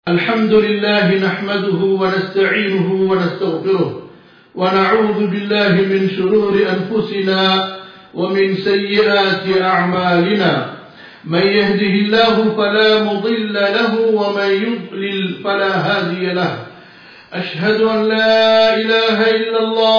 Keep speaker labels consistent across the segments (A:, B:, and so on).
A: الحمد لله نحمده ونستعينه ونستغفره ونعوذ بالله من شرور أنفسنا ومن سيئات أعمالنا من يهده الله فلا مضل له ومن يضلل فلا هادي له أشهد أن لا إله إلا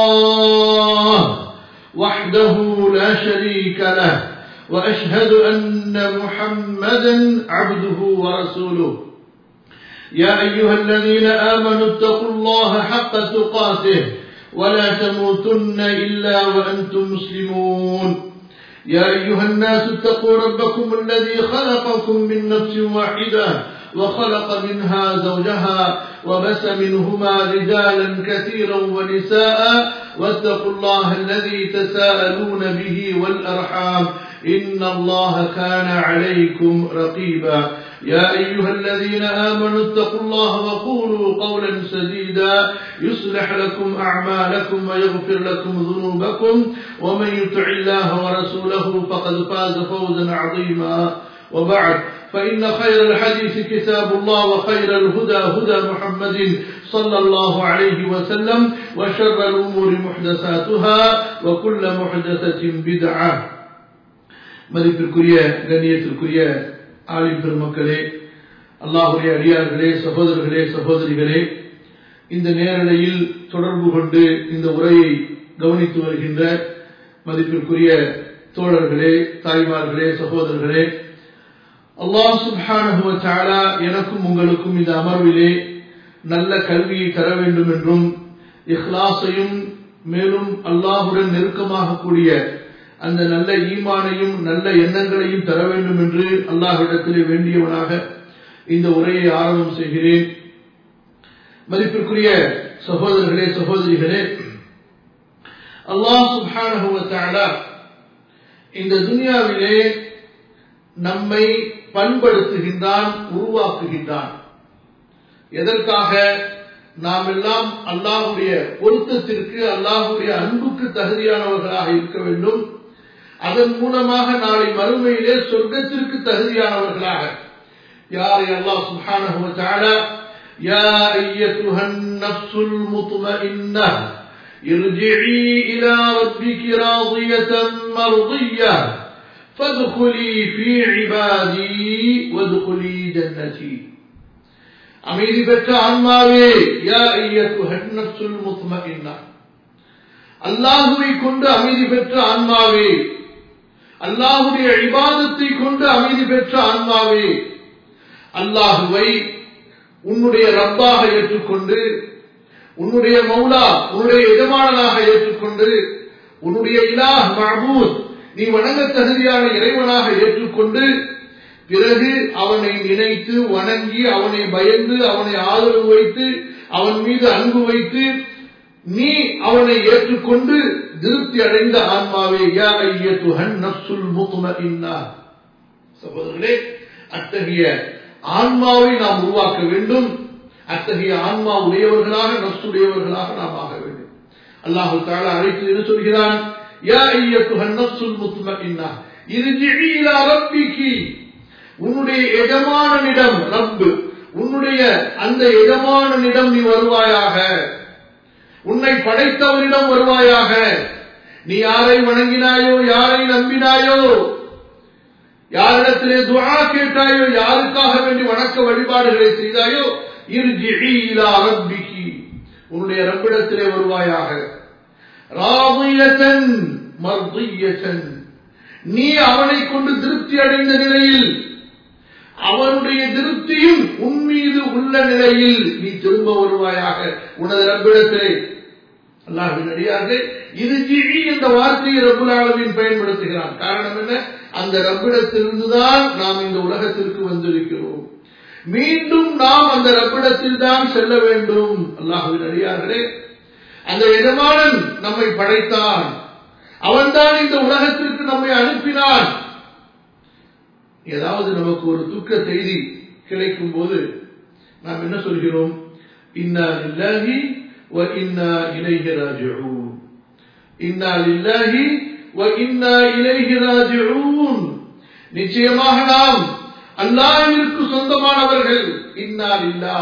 A: الله وحده لا شريك له وأشهد أن محمدا عبده ورسوله يا أيها الذين آمنوا اتقوا الله حق تقاته ولا تموتن إلا وأنتم مسلمون يا أيها الناس اتقوا ربكم الذي خلقكم من نفس واحدة وخلق منها زوجها وبس منهما رجالا كثيرا ونساء واتقوا الله الذي تساءلون به والأرحام إن الله كان عليكم رقيبا يا أيها الذين آمنوا اتقوا الله وقولوا قولا سديدا يصلح لكم أعمالكم ويغفر لكم ذنوبكم ومن يطع الله ورسوله فقد فاز فوزا عظيما وبعد فإن خير الحديث كتاب الله وخير الهدى هدى محمد صلى الله عليه وسلم وشر الأمور محدثاتها وكل محدثة بدعة மதிப்பிற்குரிய கண்ணியத்திற்குரிய ஆளின் பெருமக்களே அல்லாஹுடைய அடியார்களே சகோதரர்களே சகோதரிகளே இந்த நேரலையில் தொடர்பு கொண்டு இந்த உரையை கவனித்து வருகின்ற மதிப்பிற்குரிய தோழர்களே தாய்மார்களே சகோதரர்களே அல்லாஹ் சுபானுவத்தாலா எனக்கும் உங்களுக்கும் இந்த அமர்விலே நல்ல கல்வியை தர வேண்டும் என்றும் இஹ்லாசையும் மேலும் அல்லாஹுடன் நெருக்கமாக கூடிய அந்த நல்ல ஈமானையும் நல்ல எண்ணங்களையும் தர வேண்டும் என்று அல்லாஹிடத்திலே வேண்டியவனாக இந்த உரையை ஆரம்பம் செய்கிறேன் மதிப்பிற்குரிய சகோதரர்களே சகோதரிகளே அல்லாஹ் சுபானுவத்தாலா இந்த துனியாவிலே நம்மை பண்படுத்துகின்றான் உருவாக்குகின்றான் எதற்காக நாம் எல்லாம் அல்லாஹுடைய பொருத்தத்திற்கு அல்லாஹுடைய அன்புக்கு தகுதியானவர்களாக இருக்க வேண்டும் அதன் மூலமாக நாளை மறுமையிலே சொர்க்கத்திற்கு தகுதியானவர்களாக யாரை அல்லாஹ் சுப்ஹானஹு வ தஆலா யா அய்யத்துஹன் நஃப்ஸுல் முத்மஇன்னஹ் ارجعي إلى ربك راضية مرضية فادخلي في عبادي وادخلي جنتي அமைதி பெற்ற ஆன்மாவே யா ஐயத்துஹன் நஃப்ஸுல் முத்மஇன்னா அல்லாஹுவை கொண்டு அமைதி பெற்ற ஆன்மாவே அல்லாஹுடைய இபாதத்தை கொண்டு அமைதி பெற்ற ஆன்மாவே அல்லாஹுவை உன்னுடைய ரப்பாக ஏற்றுக்கொண்டு உன்னுடைய மௌலா உன்னுடைய எஜமானனாக ஏற்றுக்கொண்டு உன்னுடைய இலாஹ் மஹபூத் நீ வணங்க தகுதியான இறைவனாக ஏற்றுக்கொண்டு பிறகு அவனை நினைத்து வணங்கி அவனை பயந்து அவனை ஆதரவு வைத்து அவன் மீது அன்பு வைத்து நீ அவனை ஏற்றுக்கொண்டு திருப்தி அடைந்த ஆன்மாவே யா ஐயத்துஹன் நஃப்சுல் முத்மஇன்னா சகோதரர்களே அத்தகைய ஆன்மாவை நாம் உருவாக்க வேண்டும் அத்தகைய ஆன்மா உடையவர்களாக நஃப்சுடையவர்களாக நாம் ஆக வேண்டும் அல்லாஹு தாலா அழைத்து என்ன சொல்கிறான் யா ஐயத்துஹன் நஃப்சுல் முத்மஇன்னா இர்ஜிஇ இலா ரப்பிகி உன்னுடைய எஜமானனிடம் ரப்பு உன்னுடைய அந்த எஜமானனிடம் நீ வருவாயாக உன்னை படைத்தவனிடம் வருவாயாக நீ யாரை வணங்கினாயோ யாரை நம்பினாயோ யாரிடத்திலே துவா கேட்டாயோ யாருக்காக வேண்டி வணக்க வழிபாடுகளை செய்தாயோ ரப்பிகி உன்னுடைய ரப்பிடத்திலே வருவாயாக ராமியத்தன் மர்தியத்தன் நீ அவனை கொண்டு திருப்தி அடைந்த நிலையில் அவனுடைய திருப்தியும் உன் மீது உள்ள நிலையில் நீ திரும்ப வருவாயாக உனது ரப்பிடத்திலே அல்லாஹின் அடியாக இது ஜிழி என்ற வார்த்தையை ரப்புல் ஆலமின் பயன்படுத்துகிறான் காரணம் என்ன அந்த ரப்பிடத்திலிருந்துதான் நாம் இந்த உலகத்திற்கு வந்திருக்கிறோம் மீண்டும் நாம் அந்த ரப்பிடத்தில் தான் செல்ல வேண்டும் அல்லாஹுவின் அடியார்களே அந்த எஜமானன் நம்மை படைத்தான் அவன்தான் இந்த உலகத்திற்கு நம்மை அனுப்பினான் ஏதாவது நமக்கு ஒரு துக்க செய்தி கிடைக்கும் போது நாம் என்ன சொல்கிறோம் இன்னா லில்லாஹி வ இன்னா இலைஹி ராஜிஊன் இன்னா லில்லாஹி வ இன்னா இலைஹி ராஜிஊன் நிச்சயமாக நாம் அல்லாஹிற்கு சொந்தமானவர்கள் இன்னால் இல்லா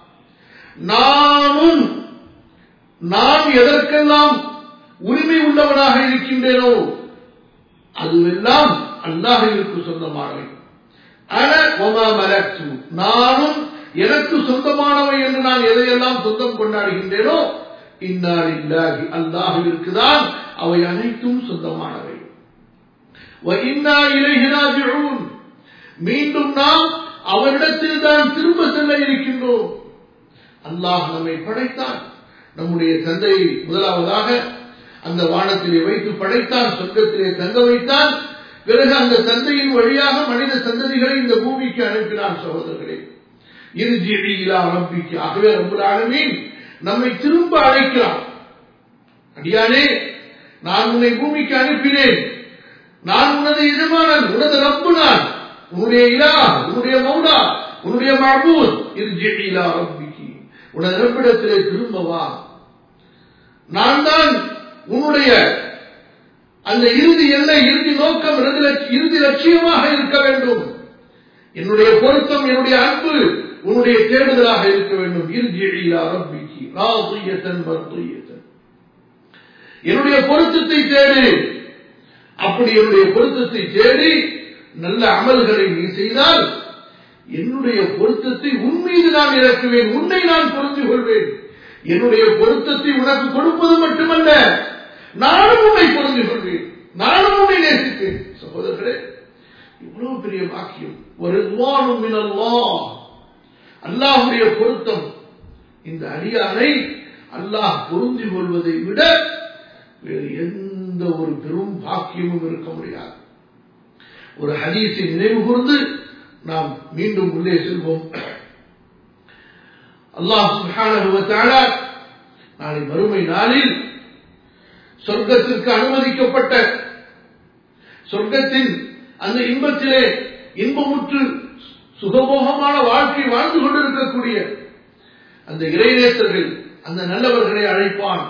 A: நானும் நான் எதற்கெல்லாம் உரிமை உள்ளவனாக இருக்கின்றேனோ அதுவெல்லாம் அல்லாஹிற்கு சொந்தமானவை அன ஒமா மலக்து நானும் எனக்கு சொந்தமானவை என்று நான் எதையெல்லாம் சொந்தம் கொண்டாடுகின்றேனோ இன்னால் இல்லாகி அல்லாஹிற்கு தான் அவை அனைத்தும் சொந்தமானவை இன்னா இலைகிறாஜிழும் மீண்டும் நாம் அவரிடத்தில் தான் திரும்ப செல்ல இருக்கின்றோம் அல்லாஹ் நம்மை படைத்தான் நம்முடைய தந்தையை முதலாவதாக அந்த வானத்திலே வைத்து படைத்தான் சொர்க்கத்திலே தங்க வைத்தான் பிறகு அந்த தந்தையின் வழியாக மனித சந்ததிகளை இந்த பூமிக்கு அனுப்பினான் சகோதரர்களே இறுதியிலா நம்பிக்கை ஆகவே ரம்புல் நம்மை திரும்ப அழைக்கிறான் அடியானே நான் உன்னை பூமிக்கு அனுப்பினேன் நான் உனது எஜமானன் உனது ரப்பு நான் உன்னுடைய இலா உன்னுடைய மௌனா உன்னுடைய மபூத் இறுதியிலா நம்பிக்கை உனது ரப்பிடத்திலே திரும்ப வா நான் தான் உன்னுடைய அந்த இறுதி எல்லை இறுதி நோக்கம் இறுதி லட்சியமாக இருக்க வேண்டும் என்னுடைய பொருத்தம் என்னுடைய அன்பு உன்னுடைய தேடுதலாக இருக்க வேண்டும் இறுதி ஆரம்பிக்கு ராசுயத்தன் மருத்துவத்தன் என்னுடைய பொருத்தத்தை தேடு அப்படி என்னுடைய பொருத்தத்தை தேடி நல்ல அமல்களை நீ செய்தால் என்னுடைய பொருத்தத்தை உன் மீது நான் இறக்குவேன் உன்னை நான் புரிந்து கொள்வேன் என்னுடைய பொருத்தத்தை உனக்கு கொடுப்பது மட்டுமல்ல நானும் உன்னை புரிந்து கொள்வேன் நானும் உன்னை நேசித்தேன் சகோதரர்களே இவ்வளவு பெரிய வாக்கியம் ஒரு அல்லாஹுடைய பொருத்தம் இந்த அடியானை அல்லாஹ் பொருந்தி கொள்வதை விட வேறு எந்த ஒரு பெரும் பாக்கியமும் இருக்க முடியாது ஒரு ஹதீஸை நினைவு கூர்ந்து நாம் மீண்டும் உள்ளே செல்வோம் அல்லாஹ் சுஹான நாளை மறுமை நாளில் சொர்க்கத்திற்கு அனுமதிக்கப்பட்ட சொர்க்கத்தின் அந்த இன்பத்திலே இன்பமுற்று சுகபோகமான வாழ்க்கை வாழ்ந்து கொண்டிருக்கக்கூடிய அந்த இறைநேசர்கள் அந்த நல்லவர்களை அழைப்பான்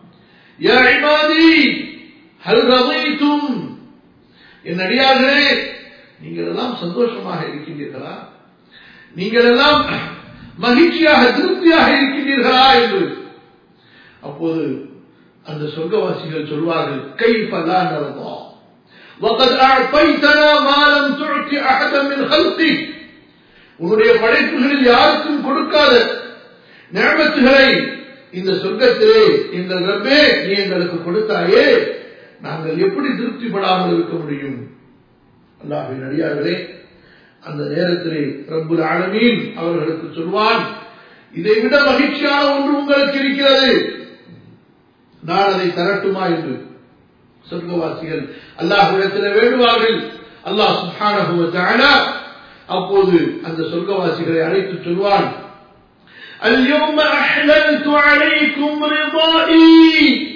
A: என் அடியார்களே நீங்கள் எல்லாம் சந்தோஷமாக இருக்கின்றீர்களா நீங்கள் எல்லாம் மகிழ்ச்சியாக திருப்தியாக இருக்கின்றீர்களா என்று அப்போது அந்த சொர்க்கவாசிகள் சொல்வார்கள் கை பலா நடந்தோம் وقد أعطيتنا ما لم تعط أحدا من خلقك உன்னுடைய படைப்புகளில் யாருக்கும் கொடுக்காத நியமத்துகளை இந்த சொர்க்கத்திலே எங்கள் ரப்பே நீ எங்களுக்கு கொடுத்தாயே நாங்கள் எப்படி திருப்திப்படாமல் இருக்க முடியும் அல்லாஹின் அடியார்களே அந்த நேரத்திலே ரப்புல் ஆலமீன் அவர்களுக்கு சொல்வான் இதை விட மகிழ்ச்சியான ஒன்று உங்களுக்கு இருக்கிறது நான் அதை தரட்டுமா என்று சொர்க்கவாசிகள் அல்லாஹிடத்தில் வேண்டுவார்கள் அல்லாஹ் சுஹான அப்போது அந்த சொர்க்கவாசிகளை அழைத்து சொல்வான் اليوم أحللت عليكم رضائي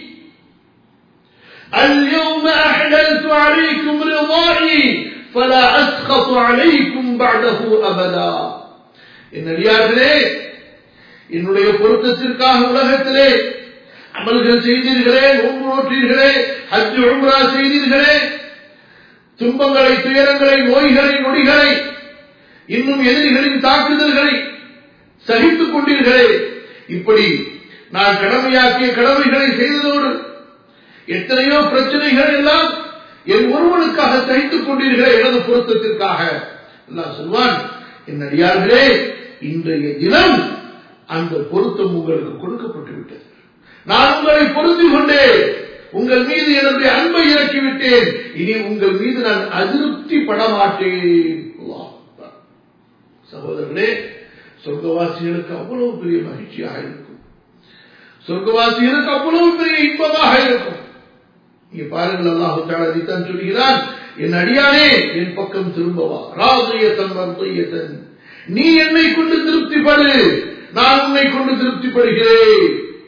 A: اليوم أحللت عليكم رضائي فلا أسخط عليكم بعده أبدا إن اليابلي என்னுடைய பொருத்தத்திற்காக உலகத்திலே அமல்கள் செய்தீர்களே நோன்பு நோற்றீர்களே ஹஜ் உம்ரா செய்தீர்களே துன்பங்களை துயரங்களை நோய்களை நொடிகளை இன்னும் எதிரிகளின் தாக்குதல்களை சகித்துக் கொண்டீர்களே இப்படி நான் கடமையாக்கிய கடமைகளை செய்ததோடு எத்தனையோ பிரச்சனைகள் எல்லாம் என் ஒருவனுக்காக சகித்துக் கொண்டீர்களே எனது பொருத்தத்திற்காக எல்லாம் சொல்வான் என் அடியார்களே இன்றைய தினம் அந்த பொருத்தம் உங்களுக்கு கொடுக்கப்பட்டு விட்டது நான் உங்களை பொருந்தி கொண்டேன் உங்கள் மீது என்னுடைய அன்பை இறக்கிவிட்டேன் இனி உங்கள் மீது நான் அதிருப்தி பட மாட்டேன் சகோதரர்களே சொர்க்கவாசிகளுக்கு அவ்வளவு பெரிய மகிழ்ச்சியாக இருக்கும் சொர்க்கவாசிகளுக்கு அவ்வளவு பெரிய இன்பமாக இருக்கும் இங்க பாருங்கள் அல்லாஹு தாளதித்தான் சொல்கிறான் என் அடியானே என் பக்கம் திரும்பவா ராஜயத்தன் மருத்துவத்தன் நீ என்னை கொண்டு திருப்திப்படு நான் உன்னை கொண்டு திருப்திப்படுகிறேன்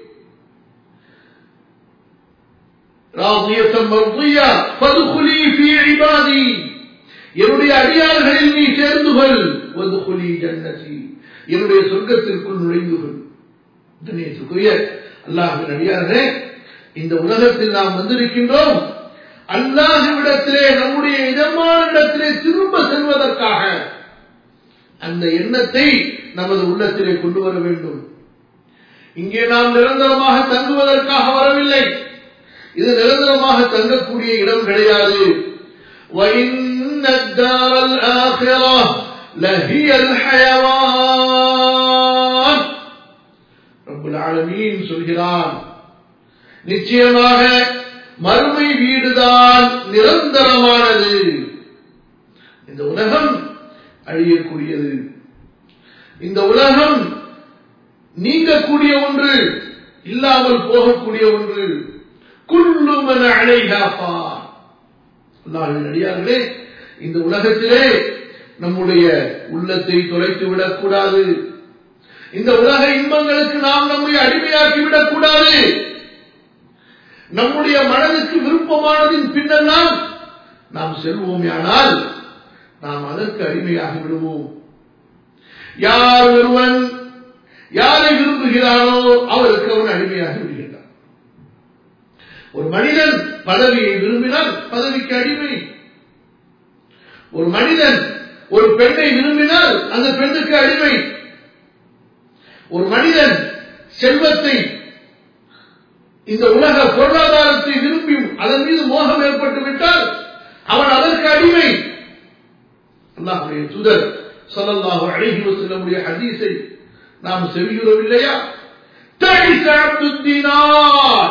A: ராஜியத்தன் மருத்துவ பதுகுலி பி இபாதி என்னுடைய அடியார்களில் நீ சேர்ந்து கொள் வதுகுலி ஜன்னதி என்னுடைய சொர்க்கத்திற்குள் நுழைந்து கொள் கண்ணியத்துக்குரிய அல்லாஹின் அடியார்களே இந்த உலகத்தில் நாம் வந்திருக்கின்றோம் அல்லாஹுவிடத்திலே நம்முடைய இதமான இடத்திலே திரும்ப செல்வதற்காக அந்த எண்ணத்தை நமது உள்ளத்திலே கொண்டு வர வேண்டும் இங்கே நாம் நிரந்தரமாக தங்குவதற்காக வரவில்லை இது நிரந்தரமாக தங்கக்கூடிய இடம் கிடையாது وَإِنَّ الدَّارَ الْآخِرَةَ لَهِيَ الْحَيَوَانُ ரப்புல் ஆலமீன் சொல்கிறான் நிச்சயமாக மறுமை வீடுதான் நிரந்தரமானது இந்த உலகம் அழியக்கூடியது இந்த உலகம் நீங்கக்கூடிய ஒன்று இல்லாமல் போகக்கூடிய ஒன்று குள்ளுமன அழைகாப்பா அல்லாஹின் அடியார்களே இந்த உலகத்திலே நம்முடைய உள்ளத்தை தொலைத்து விடக்கூடாது இந்த உலக இன்பங்களுக்கு நாம் நம்மை அடிமையாக்கி விடக்கூடாது நம்முடைய மனதுக்கு விருப்பமானதின் பின்னெல்லாம் நாம் செல்வோமேயானால் நாம் அதற்கு அடிமையாகி விடுவோம் யார் ஒருவன் யாரை விரும்புகிறானோ அவருக்கு அவன் அடிமையாகி விடுகின்றான் ஒரு மனிதன் பதவியை விரும்பினால் பதவிக்கு அடிமை ஒரு மனிதன் ஒரு பெண்ணை விரும்பினால் அந்த பெண்ணுக்கு அடிமை ஒரு மனிதன் செல்வத்தை இந்த உலக பொருளாதாரத்தை விரும்பி அதன் மீது மோகம் ஏற்பட்டு விட்டால் அவன் அதற்கு அடிமை அல்லாஹுடைய தூதர் சொல்லல்லாஹு அழகி செல்லக்கூடிய ஹதீஸை நாம் செவியுறோம் இல்லையா تعس عبد الدينار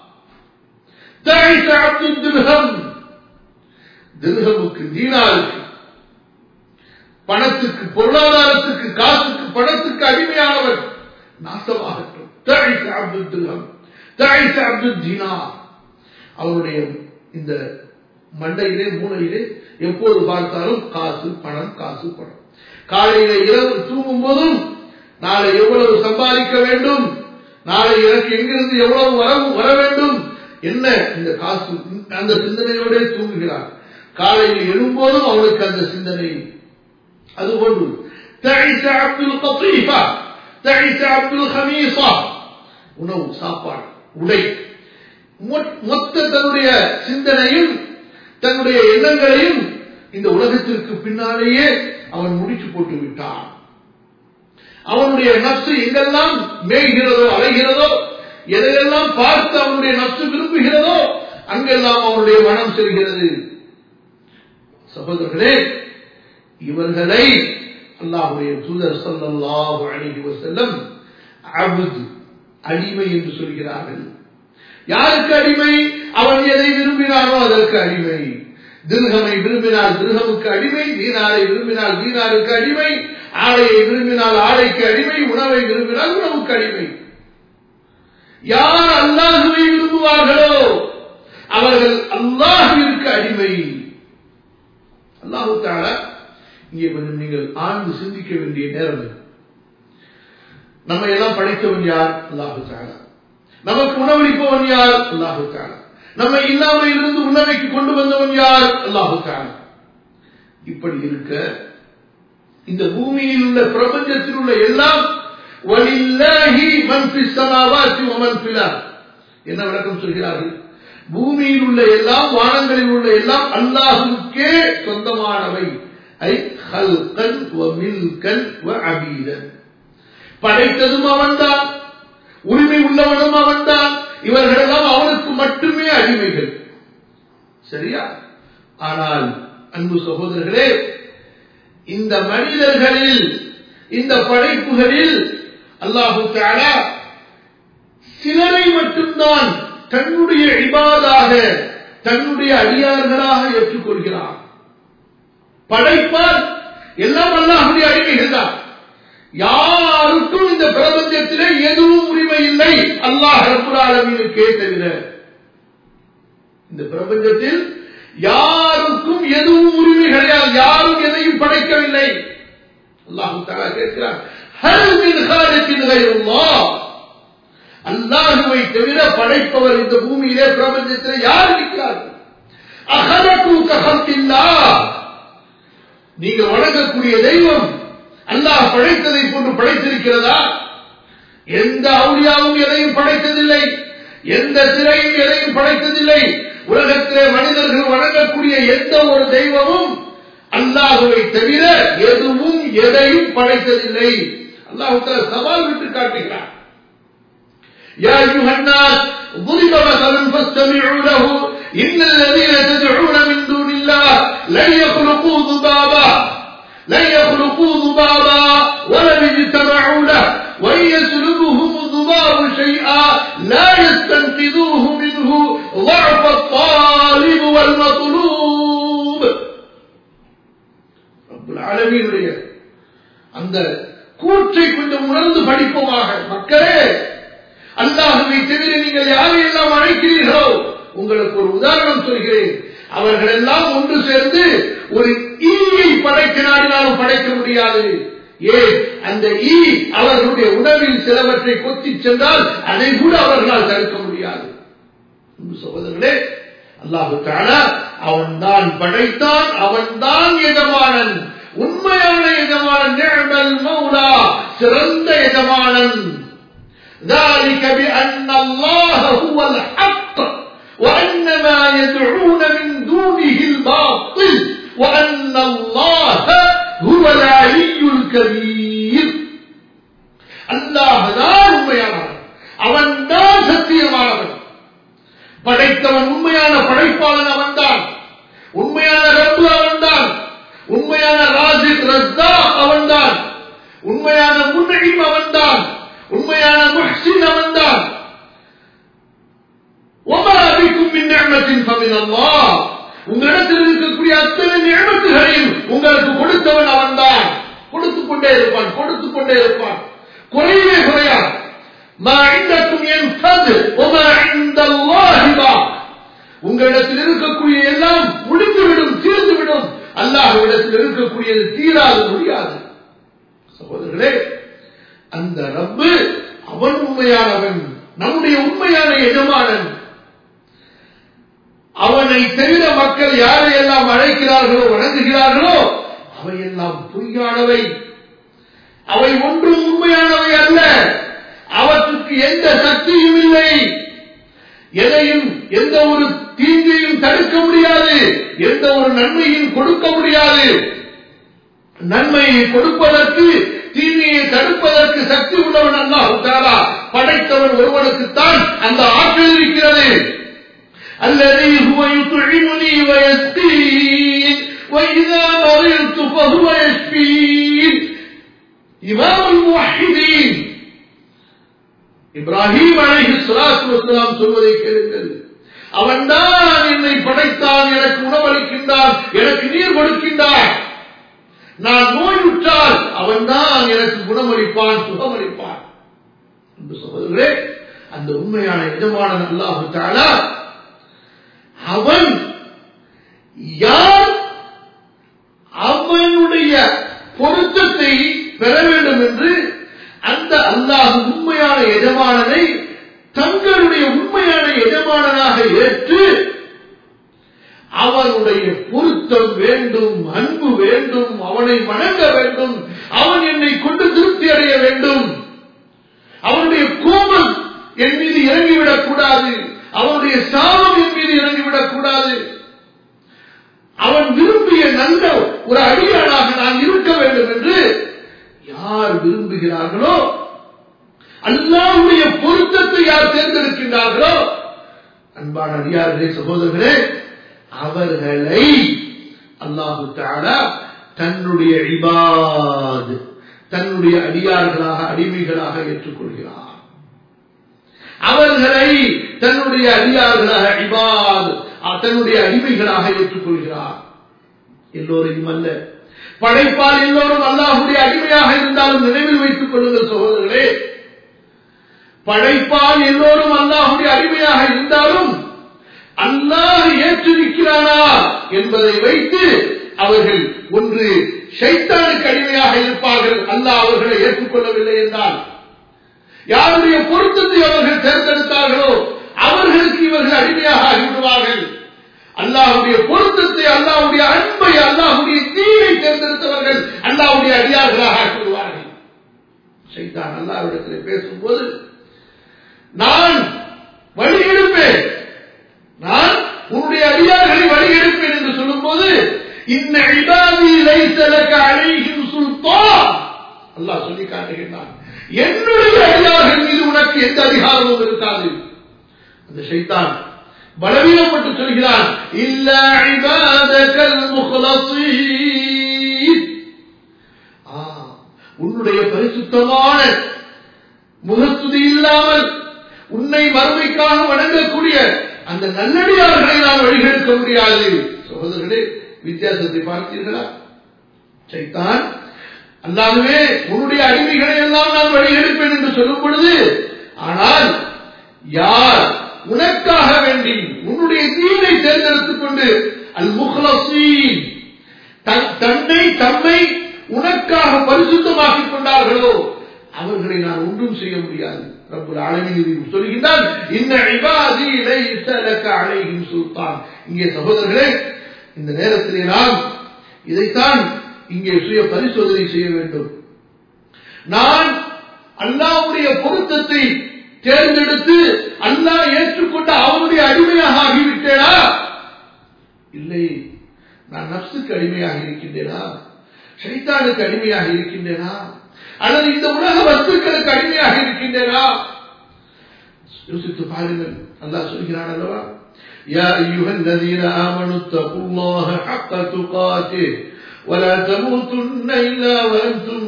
A: تعس عبد الدرهم திருகமுக்கு தீனாருக்கு பணத்துக்கு பொருளாதாரத்துக்கு காசுக்கு பணத்துக்கு அடிமையானவர் நாசமாகட்டும் تعس عبد الدرهم تعس عبد الدينار அவருடைய இந்த மண்டையிலே மூளையிலே எப்போது பார்த்தாலும் காசு பணம் காசு பணம் காலையில இரவு தூங்கும் போதும் நாளை எவ்வளவு சம்பாதிக்க வேண்டும் நாளை எனக்கு எங்கிருந்து எவ்வளவு வர வர வேண்டும் என்ன இந்த காசு அந்த சிந்தனையோட தூங்குகிறார் காலையில் எழும்போதும் அவனுக்கு அந்த சிந்தனை அதுபோன்று تعيس عبد القطيفة تعيس عبد الخميصة உணவு சாப்பாடு உடை மொத்த தன்னுடைய சிந்தனையும் தன்னுடைய எண்ணங்களையும் இந்த உலகத்திற்கு பின்னாலேயே அவன் முடிச்சு போட்டு விட்டான் அவனுடைய நப்சு எங்கெல்லாம் மேய்கிறதோ அலைகிறதோ எதையெல்லாம் பார்த்து அவனுடைய நப்சு விரும்புகிறதோ அங்கெல்லாம் அவனுடைய மனம் செல்கிறது சகோதரர்களே இவர்களை அல்லாஹுடைய தூதர் சல்லாஹு அழகி வசல்லம் அபுது அடிமை என்று சொல்கிறார்கள் யாருக்கு அடிமை அவன் எதை விரும்பினானோ அதற்கு அடிமை திருகமை விரும்பினால் திருகமுக்கு அடிமை தீனாரை விரும்பினால் தீனாருக்கு அடிமை ஆடையை விரும்பினால் ஆடைக்கு அடிமை உணவை விரும்பினால் உணவுக்கு அடிமை யார் அல்லாஹுவை விரும்புவார்களோ அவர்கள் அல்லாஹுவிற்கு அடிமை அல்லாஹு தால இங்கே கொஞ்சம் நீங்கள் ஆழ்ந்து சிந்திக்க வேண்டிய நேரம் நம்ம எல்லாம் படைத்தவன் யார் அல்லாஹு தாலா நமக்கு உணவளிப்பவன் யார் அல்லாஹு தாலா நம்ம இல்லாமல் இருந்து உணவைக்கு கொண்டு வந்தவன் யார் அல்லாஹு தாலா இப்படி இருக்க இந்த பூமியில் உள்ள பிரபஞ்சத்தில் உள்ள எல்லாம் என்ன விளக்கம் சொல்கிறார்கள் பூமியில் உள்ள எல்லாம் வானங்களில் உள்ள எல்லாம் அல்லாஹுக்கே சொந்தமானவை ஐ ஹல்கன் மில்கன் அபீதன் படைத்ததும் அவன்தான் உரிமை உள்ளவனும் அவன்தான் இவர்களெல்லாம் அவனுக்கு மட்டுமே அடிமைகள் சரியா ஆனால் அன்பு சகோதரர்களே இந்த மனிதர்களில் இந்த படைப்புகளில் அல்லாஹு தாலா சிலரை மட்டும்தான் தன்னுடைய இபாதாக தன்னுடைய அடியார்களாக ஏற்றுக்கொள்கிறார் படைப்பால் எல்லாம் அல்லாஹுடைய அடிமைகள் தான் யாருக்கும் இந்த பிரபஞ்சத்திலே எதுவும் உரிமை இல்லை அல்லாஹ் ரபுராலமீனுக்கே தவிர இந்த பிரபஞ்சத்தில் யாருக்கும் எதுவும் உரிமை கிடையாது யாரும் எதையும் படைக்கவில்லை அல்லாஹு தாலா கேட்கிறார் அல்லாஹுவை தவிர படைப்பவர் இந்த பூமியிலே பிரபஞ்சத்தில் யார் இருக்கிறார்கள் அகலக்கூக்கல்லா நீங்க வணங்கக்கூடிய தெய்வம் அல்லாஹ் படைத்ததை போன்று படைத்திருக்கிறதா எந்த அவுளியாவும் எதையும் படைத்ததில்லை எந்த சிறையும் எதையும் படைத்ததில்லை உலகத்திலே மனிதர்கள் வணங்கக்கூடிய எந்த ஒரு தெய்வமும் அல்லாஹுவை தவிர எதுவும் எதையும் படைத்ததில்லை அல்லாஹு சவால் விட்டு காட்டுகிறார் يا أيها الناس ضرب مثل فاستمعوا له إن الذين تدعون من دون الله لن يخلقوا ذبابا لن يخلقوا ذبابا ولم اجتمعوا له وإن يسلبهم الذباب شيئا لا يستنقذوه منه ضعف الطالب والمطلوب رب العالمين அந்த கூற்றை கொஞ்சம் உணர்ந்து படிப்போமாக மக்களே அல்லாஹுவை தவிர நீங்கள் யாரையெல்லாம் அழைக்கிறீர்களோ உங்களுக்கு ஒரு உதாரணம் சொல்கிறேன் அவர்கள் எல்லாம் ஒன்று சேர்ந்து ஒரு ஈயை படைக்க நாடினாலும் படைக்க முடியாது ஏன் அந்த ஈ அவர்களுடைய உணவில் சிலவற்றை கொத்தி சென்றால் அதை கூட அவர்களால் தடுக்க முடியாது சகோதரர்களே அல்லாஹு அவன் தான் படைத்தான் அவன் தான் எஜமானன் உண்மையான எஜமானன் நிழல் மௌலா சிறந்த எஜமானன் ذلك بأن الله هو الحق وأن ما يدعون من دونه الباطل وأن الله هو العلي الكبير அல்லாஹ் தான் உண்மையானவன் அவன் தான் சத்தியமானவன் படைத்தவன் உண்மையான படைப்பாளன் அவன்தான் உண்மையான ரப்பு அவன்தான் உண்மையான ராஜித் ரஸ்தா அவன்தான் உண்மையான முன்னழிம் அவன்தான் உண்மையான முஹ்சின் அவன்தான் உங்களிடத்தில் இருக்கக்கூடிய அத்தனை நியமத்துகளையும் உங்களுக்கு கொடுத்தவன் அவன்தான் கொடுத்துக் கொண்டே இருப்பான் கொடுத்துக் கொண்டே இருப்பான் குறையவே குறையாது உங்களிடத்தில் இருக்கக்கூடிய எல்லாம் முடிந்துவிடும் தீர்ந்துவிடும் அல்லாஹ்விடத்தில் இருக்கக்கூடியது தீராது முடியாது சகோதரர்களே அந்த ரப்பு அவன் உண்மையானவன் நம்முடைய உண்மையான எஜமானன் அவனை தவிர மக்கள் யாரையெல்லாம் அழைக்கிறார்களோ வணங்குகிறார்களோ அவையெல்லாம் பொய்யானவை அவை ஒன்றும் உண்மையானவை அல்ல அவற்றுக்கு எந்த சக்தியும் இல்லை எதையும் எந்த ஒரு தீங்கையும் தடுக்க முடியாது எந்த ஒரு நன்மையும் கொடுக்க முடியாது நன்மையை கொடுப்பதற்கு தீமையை தடுப்பதற்கு சக்தி உள்ளவன் அல்லாஹு தாரா படைத்தவன் ஒருவனுக்குத்தான் அந்த ஆற்றல் இருக்கிறது الذي هو يطعمني ويسقين وإذا مرضت فهو يشفين إمام الموحدين இப்ராஹிம் அலைஹி ஸலாத்து வஸலாம் சொல்வதை கேளுங்கள் அவன்தான் என்னை படைத்தான் எனக்கு உணவளிக்கின்றான் எனக்கு நீர் கொடுக்கின்றான் நான் நோயுற்றால் அவன்தான் எனக்கு குணமளிப்பான் சுகமளிப்பான் என்று சொல்வதில்லை அந்த உண்மையான எஜமானன் அல்லாஹு தாலா அவன் யார் அவனுடைய பொருத்தத்தை பெற வேண்டும் என்று அந்த அல்லாஹ் உண்மையான எஜமானனை தங்களுடைய உண்மையான எஜமானனாக ஏற்று அவனுடைய பொருத்தம் வேண்டும் அன்பு வேண்டும் அவனை வணங்க வேண்டும் அவன் என்னை கொண்டு திருப்தி அடைய வேண்டும் அவனுடைய கோபம் என் மீது இறங்கிவிடக் கூடாது அவனுடைய சாபம் என் மீது இறங்கிவிடக் கூடாது அவன் விரும்பிய நல்ல ஒரு அடியானாக நான் இருக்க வேண்டும் என்று யார் விரும்புகிறார்களோ அல்லாவுடைய பொருத்தத்தை யார் தேர்ந்தெடுக்கின்றார்களோ அன்பான அடியார்களே சகோதரர்களே அவர்களை அல்லாஹு தாலா தன்னுடைய இபாத் தன்னுடைய அடியார்களாக அடிமைகளாக ஏற்றுக்கொள்கிறார் அவர்களை தன்னுடைய அடியார்களாக இபாத் தன்னுடைய அடிமைகளாக ஏற்றுக்கொள்கிறார் எல்லோரையும் அல்ல படைப்பால் எல்லோரும் அல்லாஹுடைய அடிமையாக இருந்தாலும் நினைவில் வைத்துக் கொள்ளுங்கள் சகோதரர்களே படைப்பால் எல்லோரும் அல்லாஹுடைய அடிமையாக இருந்தாலும் அல்லாஹ் ஏற்றிருக்கிறானா என்பதை வைத்து அவர்கள் ஒன்று ஷைத்தானுக்கு அடிமையாக இருப்பார்கள் அல்லாஹ் அவர்களை ஏற்றுக்கொள்ளவில்லை என்றால் யாருடைய பொருத்தத்தை அவர்கள் தேர்ந்தெடுத்தார்களோ அவர்களுக்கு இவர்கள் அடிமையாக ஆகிவிடுவார்கள் அல்லாஹுடைய பொருத்தத்தை அல்லாஹுடைய அன்பை அல்லாஹுடைய தீயை தேர்ந்தெடுத்தவர்கள் அல்லாஹுடைய அடியார்களாக ஆக்கிவிடுவார்கள் சைத்தான் அல்லாவிடத்தில் பேசும்போது நான் வழி எடுப்பேன் நான் உன்னுடைய அடியார்களை வழி எடுப்பேன் என்று சொல்லும்போது இன்ன இபாதி லைஸ லக அலைஹிம் சுல்தான் அல்லாஹ் சொல்லி காட்டுகின்றான் என்னுடைய அடியார்கள் மீது உனக்கு எந்த அதிகாரமும் இருக்காது அந்த ஷைத்தான் பலவீனப்பட்டு சொல்கிறான் இல்ல இபாதகல் முஹ்லஸீன் ஆ, உன்னுடைய பரிசுத்தமான முகத்துதி இல்லாமல் உன்னை மறுமைக்காக வணங்கக்கூடிய அந்த நல்லடியார்களை நான் வழிகெடுக்க முடியாது சகோதரர்களே வித்தியாசத்தை பார்த்தீர்களா சைத்தான் அல்லாகவே உன்னுடைய அடிமைகளை எல்லாம் நான் வழிகெடுப்பேன் என்று சொல்லும் பொழுது ஆனால் யார் உனக்காக வேண்டி உன்னுடைய தீனை தேர்ந்தெடுத்துக் கொண்டு அல் முஹ்லசீன் தன்- தன்னை தம்மை உனக்காக பரிசுத்தமாக்கிக் கொண்டார்களோ அவர்களை நான் ஒன்றும் செய்ய முடியாது ரப்புல் ஆலமீன் சொல்கின்றான் இன்ன இபாதி லைஸ லக அலைஹிம் சுல்தான் இங்கே சகோதரர்களே இந்த நேரத்திலே நாம் இதைத்தான் இங்கே சுய பரிசோதனை செய்ய வேண்டும் நான் அல்லாஹ்வுடைய பொருத்தத்தை தேர்ந்தெடுத்து அல்லாஹ் ஏற்றுக்கொண்ட அவனுடைய அடிமையாக ஆகிவிட்டேனா இல்லை நான் நப்சுக்கு அடிமையாக இருக்கின்றேனா ஷைத்தானுக்கு அடிமையாக இருக்கின்றேனா அல்லது இந்த உலக வஸ்துக்களுக்கு அடிமையாக இருக்கின்றேனா யோசித்து பாருங்கள் அல்லாஹ் சொல்கிறான் அல்லவா يا أيها الذين آمنوا اتقوا الله حق تقاته ولا تموتن إلا وأنتم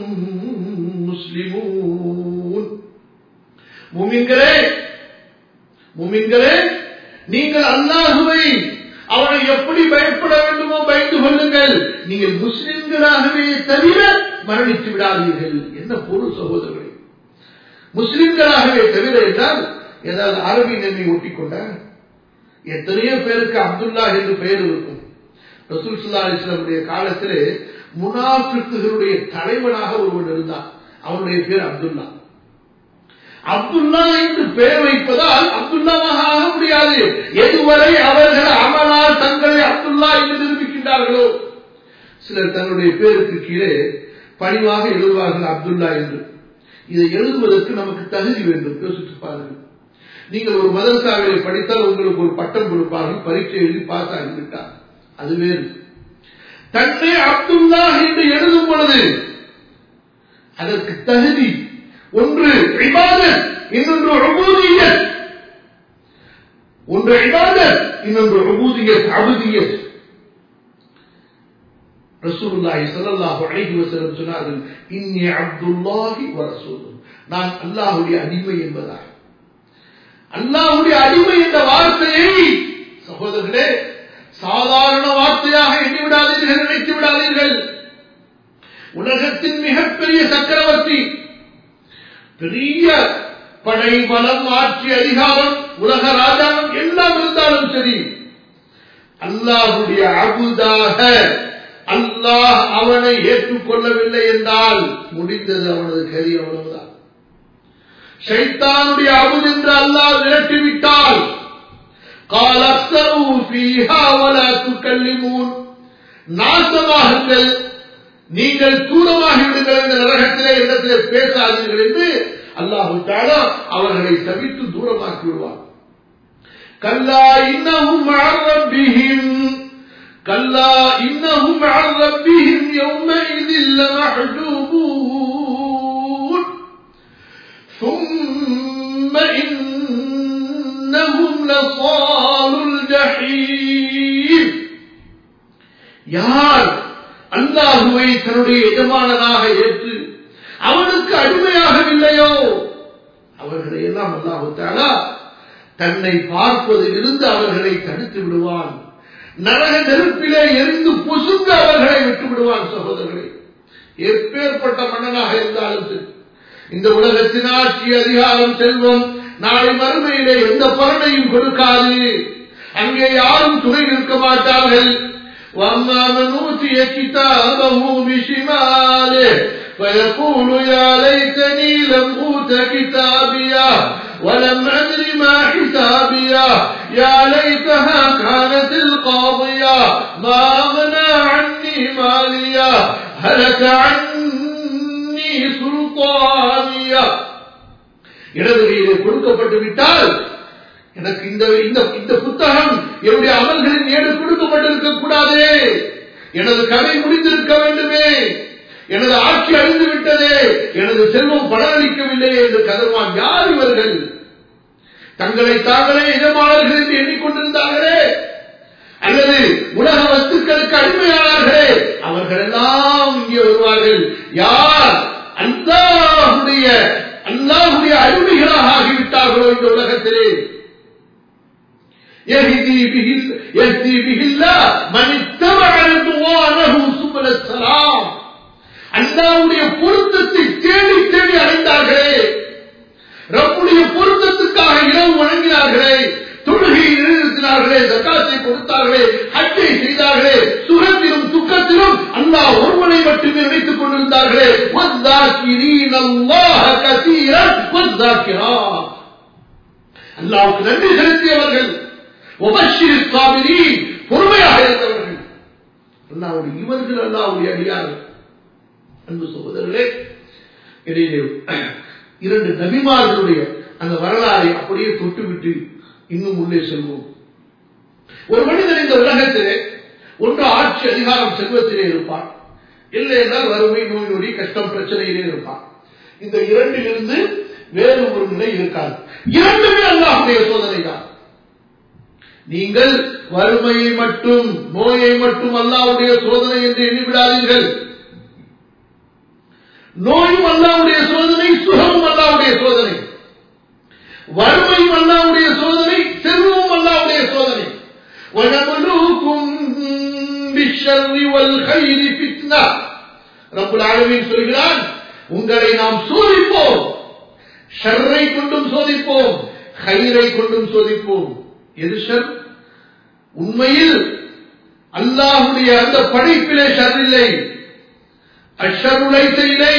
A: مسلمون முமின்களே முமின்களே நீங்கள் அல்லாஹுவை அவனை எப்படி பயப்பட வேண்டுமோ பயந்து கொள்ளுங்கள் நீங்கள் முஸ்லிம்களாகவே தவிர மரணித்து விடாதீர்கள் என்ன பொருள் சகோதரர்களே முஸ்லிம்களாகவே தவிர என்றால் ஏதாவது அரபி நன்மை ஒட்டிக்கொண்ட எத்தனையோ பேருக்கு அப்துல்லா என்று பெயர் இருக்கும் ரசூல் சுல்லா அலிஸ்லாமுடைய காலத்திலே முனாஃபிக்குகளுடைய தலைவனாக ஒருவன் இருந்தான் அவனுடைய பேர் அப்துல்லா அப்துல்லா என்று பெயர் வைப்பதால் அப்துல்லாவாக ஆக முடியாது எதுவரை அவர்கள் அமலால் தங்களை அப்துல்லா என்று நிரூபிக்கின்றார்களோ சிலர் தங்களுடைய பேருக்கு கீழே பணிவாக எழுதுவார்கள் அப்துல்லா என்று இதை எழுதுவதற்கு நமக்கு தகுதி வேண்டும் யோசித்து பாருங்கள் நீங்கள் ஒரு மதரசாவிலே படித்தால் உங்களுக்கு ஒரு பட்டம் கொடுப்பார்கள் பரீட்சை எழுதி பாஸ் ஆகிவிட்டார் அது வேறு தன்னை அப்துல்லா என்று எழுதும் பொழுது அதற்கு தகுதி ஒன்று இபாதத் இன்னொன்று உபூதியத் ஒன்று இபாதத் இன்னொன்று உபூதியத் அபுதியத் ரசூலுல்லாஹி ஸல்லல்லாஹு அலைஹி வஸல்லம் சொன்னார்கள் இன்னி அப்துல்லாஹி வ ரசூலுஹு நான் அல்லாஹ்வுடைய அடிமை என்பதாக அல்லாஹ்வுடைய அடிமை என்ற வார்த்தையை சகோதரர்களே சாதாரண வார்த்தையாக எண்ணி விடாதீர்கள் நினைத்து விடாதீர்கள் உலகத்தின் மிகப்பெரிய சக்கரவர்த்தி பெரிய படை பலம் ஆட்சி அதிகாரம் உலக ராஜாங்கம் எல்லாம் இருந்தாலும் சரி அல்லாஹுடைய அபுதாக அல்லாஹ் அவனை ஏற்றுக்கொள்ளவில்லை என்றால் முடிந்தது அவனது கதி அவ்வளவுதான் ஷைத்தானுடைய அபுத் என்று அல்லாஹ் விரட்டிவிட்டால் قال اخسروا فيها ولا تكلمون நாசமாகுங்கள் நீங்கள் தூரமாகி விடுங்கள் இந்த நரகத்திலே இடத்திலே பேசாதீர்கள் என்று அல்லாஹு தாலா அவர்களை தவித்து தூரமாக்கி விடுவார் கல்லா இன்னஹும் عن ربهم كلا إنهم عن ربهم يومئذ لمحجوبون ثم إنهم لصال الجحيم யார் அல்லாஹுவை தன்னுடைய எஜமானனாக ஏற்று அவனுக்கு அடிமையாகவில்லையோ அவர்களை எல்லாம் அல்லாஹு தாலா தன்னை பார்ப்பதிலிருந்து அவர்களை தடுத்து விடுவான் நரக நெருப்பிலே எரிந்து பொசுங்க அவர்களை விட்டு விடுவான் சகோதரர்களே எப்பேற்பட்ட மன்னனாக இருந்தாலும் சரி இந்த உலகத்தின் ஆட்சி அதிகாரம் செல்வம் நாளை மறுமையிலே எந்த பலனையும் கொடுக்காது அங்கே யாரும் துணை நிற்க மாட்டார்கள் وأما من أوتي كتابه بشماله فيقول يا ليتني لم أوت كتابيه ولم أدر ما حسابيه يا ليتها كانت القاضية ما أغنى عني مالية هلك عني سلطانية இடது கையிலே கொடுக்கப்பட்டு விட்டால் எனக்கு இந்த இந்த இந்த புத்தகம் என்னுடைய அமல்களின் ஏடு கொடுக்கப்பட்டிருக்க கூடாதே எனது கதை முடிந்திருக்க வேண்டுமே எனது ஆட்சி அழிந்து விட்டதே எனது செல்வம் பலனளிக்கவில்லையே என்று கதறுவான் யார் இவர்கள் தங்களை தாங்களே எஜமானர்கள் என்று எண்ணிக்கொண்டிருந்தார்களே அல்லது உலக வஸ்துக்களுக்கு அடிமையானார்களே அவர்கள் எல்லாம் இங்கே வருவார்கள் யார் அல்லாஹுடைய அல்லாஹுடைய அடிமைகளாக ஆகிவிட்டார்களோ இந்த உலகத்திலே يهدي به يهدي به الله من اتبع رضوانه سبل السلام அல்லாவுடைய பொருத்தத்தை தேடி தேடி அடைந்தார்களே ரப்புடைய பொருத்தத்துக்காக இரவு வழங்கினார்களே தொழுகையை நிலைநிறுத்தினார்களே ஜக்காத்தை கொடுத்தார்களே ஹஜ்ஜை செய்தார்களே சுகத்திலும் துக்கத்திலும் அல்லாஹ் ஒருவனை மட்டுமே நினைத்துக் கொண்டிருந்தார்களே வந்தாக்கிரீன் அல்லாஹ கசீரன் வந்தாக்கிறான் அல்லாவுக்கு நன்றி செலுத்தியவர்கள் உபஷிர் சாமினி பொறுமையாக இருந்தவர்கள் அல்லாவுடைய இவர்கள் அல்லாவுடைய அடியார்கள் அன்பு சகோதரர்களே இடையிலே இரண்டு நபிமார்களுடைய அந்த வரலாறை அப்படியே தொட்டுவிட்டு இன்னும் உள்ளே செல்வோம் ஒரு மனிதன் இந்த உலகத்திலே ஒன்று ஆட்சி அதிகாரம் செல்வத்திலே இருப்பான் இல்லை என்றால் வறுமை நோய் நொடி கஷ்டம் பிரச்சனையிலே இருப்பான் இந்த இரண்டிலிருந்து வேறு ஒரு நிலை இருக்காது இரண்டுமே அல்லாஹுடைய சோதனை தான் நீங்கள் வறுமையை மட்டும் நோயை மட்டும் அல்லாவுடைய சோதனை என்று எண்ணிவிடாதீர்கள் நோயும் அல்லாவுடைய சோதனை சுகமும் அல்லாவுடைய சோதனை வறுமையும் அல்லாவுடைய சோதனை செல்வமும் அல்லாவுடைய சோதனை وَنَبْلُوكُمْ بِالشَّرِّ وَالْخَيْرِ فِتْنَةً ரப்புல் ஆலமீன் சொல்கிறான் உங்களை நாம் சோதிப்போம் ஷர்ரை கொண்டும் சோதிப்போம் ஹைரை கொண்டும் சோதிப்போம் எது ஷர் உண்மையில் அல்லாஹுடைய அந்த படைப்பிலே ஷர் இல்லை அஷருளைத்த இல்லை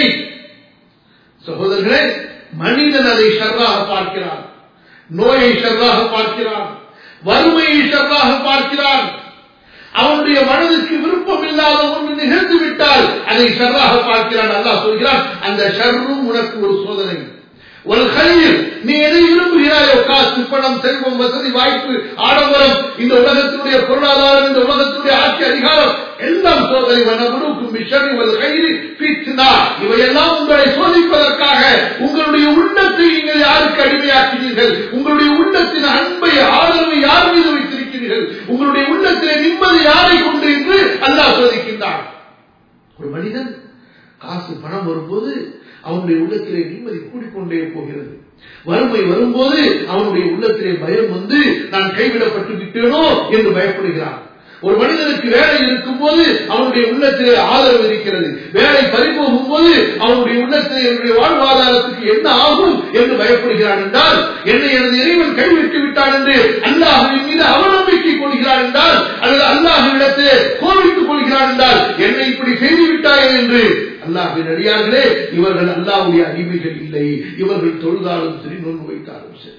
A: சகோதரர்களே மனிதன் அதை ஷர்ராக பார்க்கிறான் நோயை ஷர்ராக பார்க்கிறான் வறுமையை ஷர்ராக பார்க்கிறான் அவனுடைய மனதுக்கு விருப்பம் இல்லாத ஒன்று நிகழ்ந்து விட்டால் அதை ஷர்ராக பார்க்கிறான் அல்லாஹ் சொல்கிறான் அந்த ஷர்ரும் உனக்கு ஒரு சோதனை ஒரு கலையில் நீ எதை விரும்புகிறாயோ காசு பணம் செல்வம் வசதி வாய்ப்பு ஆடம்பரம் இந்த உலகத்தினுடைய பொருளாதாரம் இந்த உலகத்தினுடைய ஆட்சி அதிகாரம் எல்லாம் சோதனை வனமுழுக்கும் விஷயம் கயிறு பித்னா இவையெல்லாம் உங்களை சோதிப்பதற்காக உங்களுடைய உள்ளத்தை நீங்கள் யாருக்கு அடிமையாக்கினீர்கள் உங்களுடைய உள்ளத்தின் அன்பை ஆதரவை யார் மீது வைத்திருக்கிறீர்கள் உங்களுடைய உள்ளத்திலே நிம்மதி யாரை கொண்டு என்று அல்லாஹ் சோதிக்கின்றான் ஒரு மனிதன் காசு பணம் வரும்போது அவனுடைய உள்ளத்திலே நிம்மதி கூடிக்கொண்டே போகிறது வறுமை வரும்போது அவனுடைய உள்ளத்திலே பயம் வந்து நான் கைவிடப்பட்டு விட்டேனோ என்று பயப்படுகிறான் ஒரு மனிதனுக்கு வேலை இருக்கும் போது அவனுடைய உள்ளத்திலே ஆதரவு இருக்கிறது வேலை பறிபோகும் போது அவனுடைய உள்ளத்திலே என்னுடைய வாழ்வாதாரத்துக்கு என்ன ஆகும் என்று பயப்படுகிறான் என்றால் என்னை எனது இறைவன் கைவிட்டு விட்டான் என்று அல்லாஹுவின் மீது அவநம்பிக்கை கொள்கிறான் என்றால் அல்லது அல்லாஹுவிடத்திலே கோபித்துக் கொள்கிறான் என்றால் என்னை இப்படி செய்து விட்டாயே என்று அல்லாஹின் அடியார்களே இவர்கள் அல்லாவுடைய அடிமைகள் இல்லை இவர்கள் தொழுதாலும் சரி நோன்பு வைத்தாலும் சரி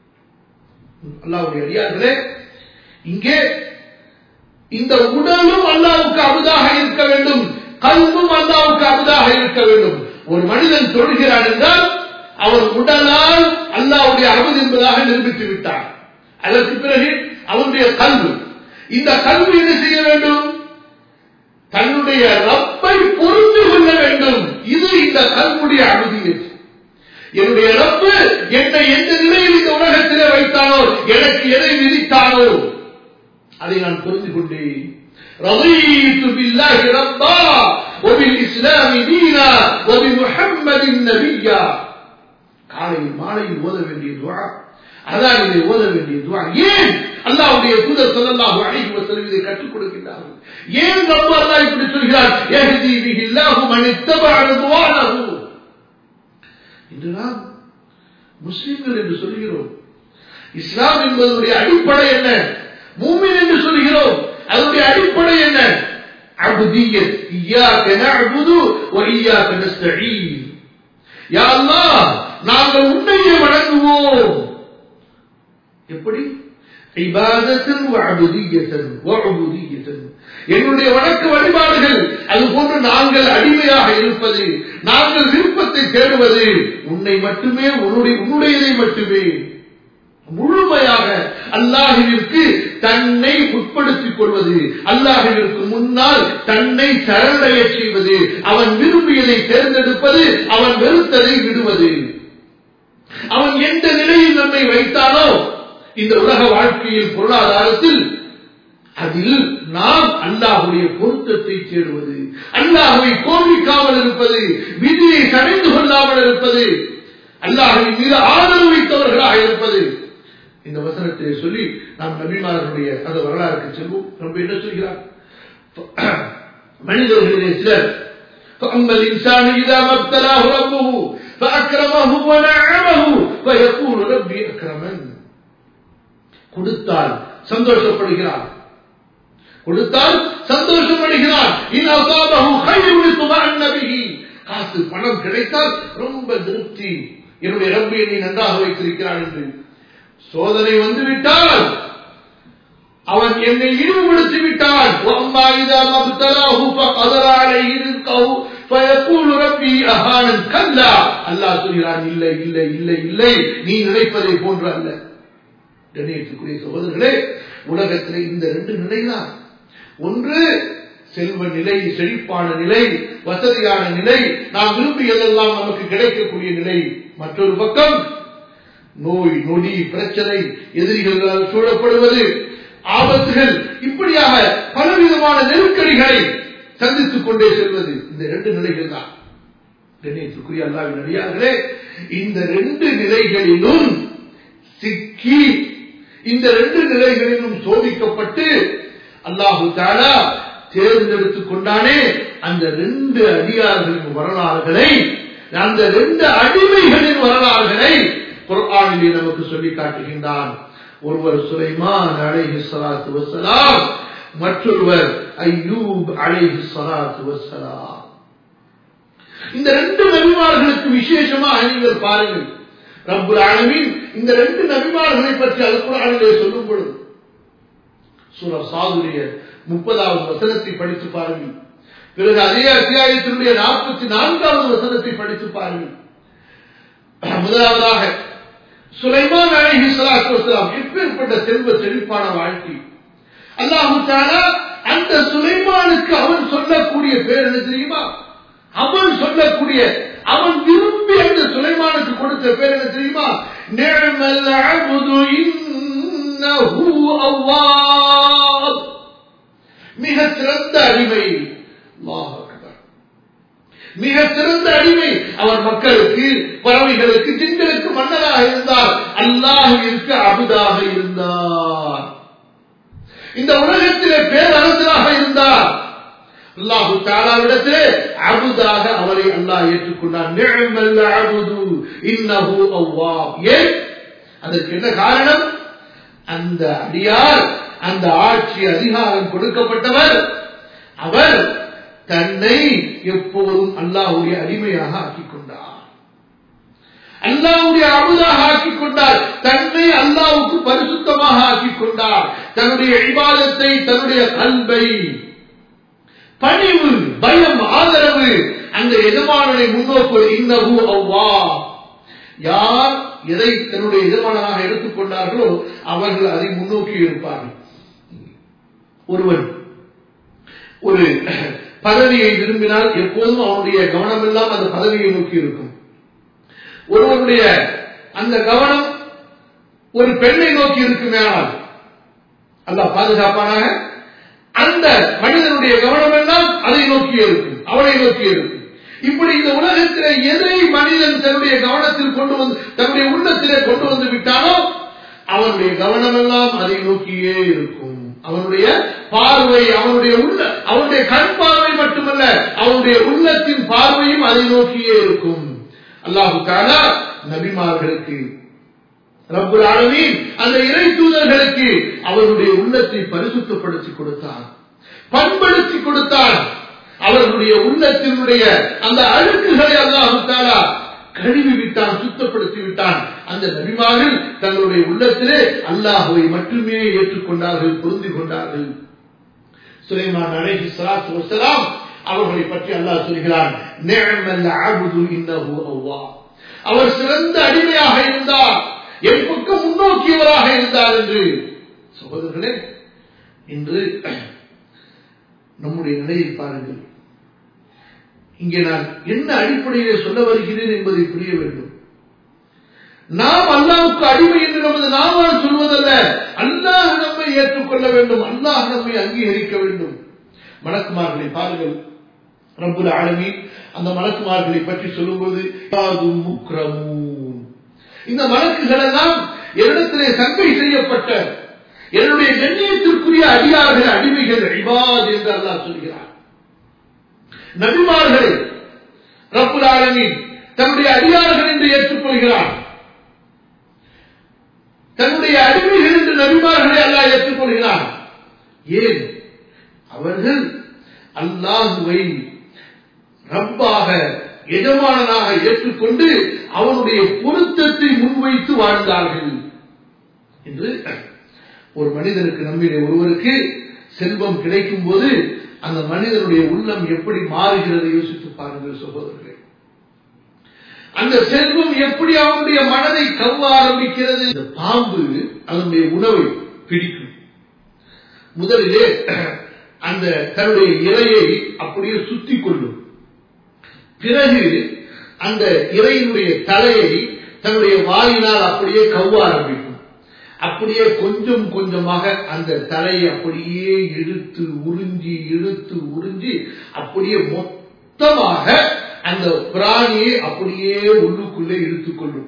A: அல்லாவுடைய அடியார்களே இங்கே இந்த உடலும் அல்லாவுக்கு அமுதாக இருக்க வேண்டும் கல்வும் அல்லாவுக்கு அமுதாக இருக்க வேண்டும் ஒரு மனிதன் தொழுகிறான் என்றால் அவன் உடலால் அல்லாவுடைய அமுது என்பதாக நிரூபித்து விட்டான் அதற்கு பிறகு அவனுடைய கல்வி இந்த கல்வி என்ன செய்ய வேண்டும் தன்னுடைய ரப்பை புரிந்து கொள்ள வேண்டும் இது இந்த கல்முடைய அனுமதி என்னுடைய ரப்பு என்னை எந்த நிலையில் இந்த உலகத்திலே வைத்தானோ எனக்கு எதை விதித்தானோ அதை நான் புரிந்து கொண்டேன் رضيت بالله ربا وبالإسلام دينا وبمحمد نبيا காலையில் மாலையில் ஓத வேண்டிய துவா அதானிலே ஓத வேண்டிய துவா ஏன் அல்லாவுடைய தூதர் சொல்லல்லாஹு அலைஹி வஸல்லம் இதை கற்றுக் கொடுக்கின்றார்கள் ஏன் ரப்பு அல்லாஹ் இப்படி சொல்கிறார் யஹ்தி பிஹில்லாஹு மன் இத்தபஅ ரிضوانஹு இன்று நாம் முஸ்லிம்கள் என்று சொல்கிறோம் இஸ்லாம் என்பதனுடைய அடிப்படை என்ன மூமின் என்று சொல்கிறோம் அதனுடைய அடிப்படை என்ன அபுதியத் இய்யாக நஅபுது வ இய்யாக நஸ்தஈன் யா அல்லாஹ் நாங்கள் உன்னையே வணங்குவோம் எப்படி இபாதத்தன் வஅபுதியத்தன் வஅபுதியத்தன் என்னுடைய வணக்க வழிபாடுகள் அது போன்று நாங்கள் அடிமையாக இருப்பது நாங்கள் விருப்பத்தை தேடுவது உன்னை மட்டுமே உன்னுடைய உன்னுடையதை மட்டுமே முழுமையாக அல்லாஹிற்கு தன்னை உட்படுத்திக் கொள்வது அல்லாஹிற்கு முன்னால் தன்னை சரணடைய செய்வது அவன் விரும்பியதை தேர்ந்தெடுப்பது அவன் வெறுத்ததை விடுவது அவன் எந்த நிலையில் நம்மை வைத்தானோ இந்த உலக வாழ்க்கையில் பொருளாதாரத்தில் அதில் நாம் அல்லாஹுடைய பொருத்தத்தை தேடுவது அல்லாஹுவை கோபிக்காமல் இருப்பது விதியை தடைந்து கொள்ளாமல் இருப்பது அல்லாஹுவின் மீது ஆதரவு வைத்தவர்களாக இருப்பது இந்த வசனத்தை சொல்லி நாம் நபிமாரனுடைய அந்த வரலாறுக்கு செல்வோம் ரொம்ப என்ன சொல்கிறார் மனிதர்களிலே சிலர் فأما الإنسان إذا ما ابتلاه ربه فأكرمه ونعمه فيقول ربي أكرمن கொடுத்தால் சந்தோஷப்படுகிறார் கொடுத்தால் சந்தோஷப்படுகிறார் காசு பணம் கிடைத்தால் ரொம்ப திருப்தி என்னுடைய ரப்பி என்னை நன்றாக வைத்திருக்கிறான் என்று சோதனை வந்து விட்டால் அவன் என்னை இழிவுபடுத்தி விட்டான் அல்லாஹ் சொல்கிறான் இல்லை இல்லை இல்லை இல்லை நீ நினைப்பதை போன்று அல்ல கணியத்துக்குரிய சகோதரர்களே உலகத்தில் இந்த ரெண்டு நிலைதான் ஒன்று செல்வ நிலை செழிப்பான நிலை வசதியான நிலை நாம் விரும்பியதெல்லாம் நமக்கு கிடைக்கக்கூடிய நிலை மற்றொரு பக்கம் நோய் நொடி பிரச்சனை எதிரிகளால் சூழப்படுவது ஆபத்துகள் இப்படியாக பலவிதமான நெருக்கடிகளை சந்தித்துக் கொண்டே செல்வது இந்த ரெண்டு நிலைகள் தான் கண்ணியத்துக்குரிய அல்லாவின் அடியார்களே இந்த ரெண்டு நிலைகளிலும் சிக்கி இந்த ரெண்டு நிலைகளிலும் சோதிக்கப்பட்டு அல்லாஹு தாலா தேர்ந்தெடுத்துக் கொண்டானே அந்த ரெண்டு அடியார்களின் வரலாறுகளை அந்த ரெண்டு அடிமைகளின் வரலாறுகளை குர்ஆனிலே நமக்கு சொல்லி காட்டுகின்றான் ஒருவர் சுலைமான் அலைஹி ஸலாத்து வஸலாம் மற்றொருவர் ஐயூப் அலைஹி ஸலாத்து வஸலாம் இந்த ரெண்டு நபிமார்களுக்கு விசேஷமாக நீங்கள் பாருங்கள் ரப்புல் ஆலமீன் இந்த ரெண்டு நபிமார்களை பற்றி அல் குர்ஆனிலே சொல்லும் பொழுது சூரா சாதுரிய முப்பதாவது வசனத்தை படித்து பாருங்கள் பிறகு அதே அத்தியாயத்தினுடைய நாற்பத்தி நான்காவது வசனத்தை படித்து பாருங்கள் முதலாவதாக சுலைமான் அலைஹி ஸலாத்து வஸலாம் எப்பேற்பட்ட செல்வ செழிப்பான வாழ்க்கை அல்லாஹு தஆலா அந்த சுலைமானுக்கு அவன் சொல்லக்கூடிய பேர் என்ன தெரியுமா அவன் சொல்லக்கூடிய அவன் விரும்பி அந்த சுலைமானுக்கு கொடுத்த பேர் என்ன தெரியுமா நிஅமல் அப்து இன்னஹு அவ்வாப் மிக சிறந்த அடிமை அல்லாஹ் அக்பர் மிக சிறந்த அடிமை அவன் மக்களுக்கு பறவைகளுக்கு ஜின்களுக்கு மன்னராக இருந்தார் அல்லாஹுவிற்கு அபுதாக இருந்தார் இந்த உலகத்திலே பேரரசராக இருந்தார் அல்லாஹு தாலாவிடத்திலே அபுதாக அவரை அல்லாஹ் ஏற்றுக்கொண்டார் நிழமல் அபுது இன்னஹு அவ்வாப் ஏன் அதற்கு என்ன காரணம் அந்த அடியார் அந்த ஆட்சி அதிகாரம் கொடுக்கப்பட்டவர் அவர் தன்னை எப்போதும் அல்லாஹுடைய அடிமையாக ஆக்கிக் கொண்டார் அல்லாவுடைய அமுதாக ஆக்கிக் கொண்டார் தன்னை அல்லாவுக்கு பரிசுத்தமாக ஆக்கிக் கொண்டார் தன்னுடைய இபாதத்தை தன்னுடைய கல்வை பணிவு பயம் ஆதரவு அந்த எஜமானனை முன்னோக்குவது இன்னகு அவ்வா யார் எதை தன்னுடைய எஜமானனாக எடுத்துக்கொண்டார்களோ அவர்கள் அதை முன்னோக்கி இருப்பார்கள் ஒருவன் ஒரு பதவியை விரும்பினால் எப்போதும் அவனுடைய கவனம் எல்லாம் அந்த பதவியை நோக்கி இருக்கும் ஒருவனுடைய அந்த கவனம் ஒரு பெண்ணை நோக்கி இருக்குமேனால் அல்ல பாதுகாப்பானாக அந்த மனிதனுடைய கவனம் எல்லாம் அதை நோக்கி இருக்கும் அவனை நோக்கி இருக்கும் இப்படி இந்த உலகத்தில் எதை மனிதன் தன்னுடைய கவனத்தில் கொண்டு வந்து தன்னுடைய உள்ளத்திலே கொண்டு வந்து விட்டானோ அவனுடைய கவனம் எல்லாம் அதை நோக்கியே இருக்கும் அவனுடைய பார்வை அவனுடைய உள்ள அவனுடைய கண் பார்வை மட்டுமல்ல அவனுடைய உள்ளத்தின் பார்வையும் அதை நோக்கியே இருக்கும் அல்லாஹு தாலா நபிமார்களுக்கு ரப்புல் ஆலமீன் அந்த இறை தூதர்களுக்கு அவருடைய உள்ளத்தை பரிசுத்தப்படுத்தி கொடுத்தான் பண்படுத்தி கொடுத்தான் அவர்களுடைய உள்ளத்தினுடைய அந்த அழுக்குகளை அல்லாஹு தாலா கழுவி விட்டான் சுத்தப்படுத்தி விட்டான் அந்த நபிமார்கள் தங்களுடைய உள்ளத்திலே அல்லாஹுவை மட்டுமே ஏற்றுக்கொண்டார்கள் பொருந்தி கொண்டார்கள் சுலைமான் அலைஹி ஸலாத்து வஸலாம் அவர்களை பற்றி அல்லாஹ் சொல்கிறான் நிஅமல் அப்து இன்னஹு அவ்வா அவர் சிறந்த அடிமையாக இருந்தார் என் பக்கம் முன்னோக்கியவராக இருந்தார் என்று சகோதரர்களே இன்று நம்முடைய நிலையை பாருங்கள் இங்கே நான் என்ன அடிப்படையிலே சொல்ல வருகிறேன் என்பதை புரிய வேண்டும் நாம் அல்லாவுக்கு அடிமை என்று நமது நாமால் சொல்வதல்ல அல்லாஹ் நம்மை ஏற்றுக்கொள்ள வேண்டும் அல்லாஹ் நம்மை அங்கீகரிக்க வேண்டும் மலக்குமார்களை பாருங்கள் ரப்புல் ஆலமி அந்த மலக்குமார்களை பற்றி சொல்லும்போது முக்ரமூன் இந்த மலக்குகள் எல்லாம் என்னிடத்திலே சங்கை செய்யப்பட்ட என்னுடைய கண்ணியத்திற்குரிய அடியார்கள் அடிமைகள் இபாத் என்று அல்லாஹ் சொல்கிறார் நபிமார்களை ரப்புல் ஆலமீன் தன்னுடைய அடியார்கள் என்று ஏற்றுக்கொள்கிறார் தன்னுடைய அடிமைகள் என்று நபிமார்களை அல்லாஹ் ஏற்றுக்கொள்கிறார் ஏன் அவர்கள் அல்லாஹுவை ரப்பாக எஜமானனாக ஏற்றுக்கொண்டு அவனுடைய பொருத்தத்தை முன்வைத்து வாழ்ந்தார்கள் என்று ஒரு மனிதனுக்கு நம்மிலே ஒருவருக்கு செல்வம் கிடைக்கும் போது அந்த மனிதனுடைய உள்ளம் எப்படி மாறுகிறது யோசித்து பாருங்கள் சகோதரர்களே அந்த செல்வம் எப்படி அவனுடைய மனதை கவ்வ ஆரம்பிக்கிறது இந்த பாம்பு அதனுடைய உணவை பிடிக்கும் முதலிலே அந்த தன்னுடைய இலையை அப்படியே சுத்தி கொள்ளும் பிறகு அந்த இறையினுடைய தலையை தன்னுடைய வாயினால் அப்படியே கவ்வ ஆரம்பிக்கும் அப்படியே கொஞ்சம் கொஞ்சமாக அந்த தலையை அப்படியே இழுத்து உறிஞ்சி இழுத்து உறிஞ்சி அப்படியே மொத்தமாக அந்த பிராணியை அப்படியே உள்ளுக்குள்ளே இழுத்துக் கொள்ளும்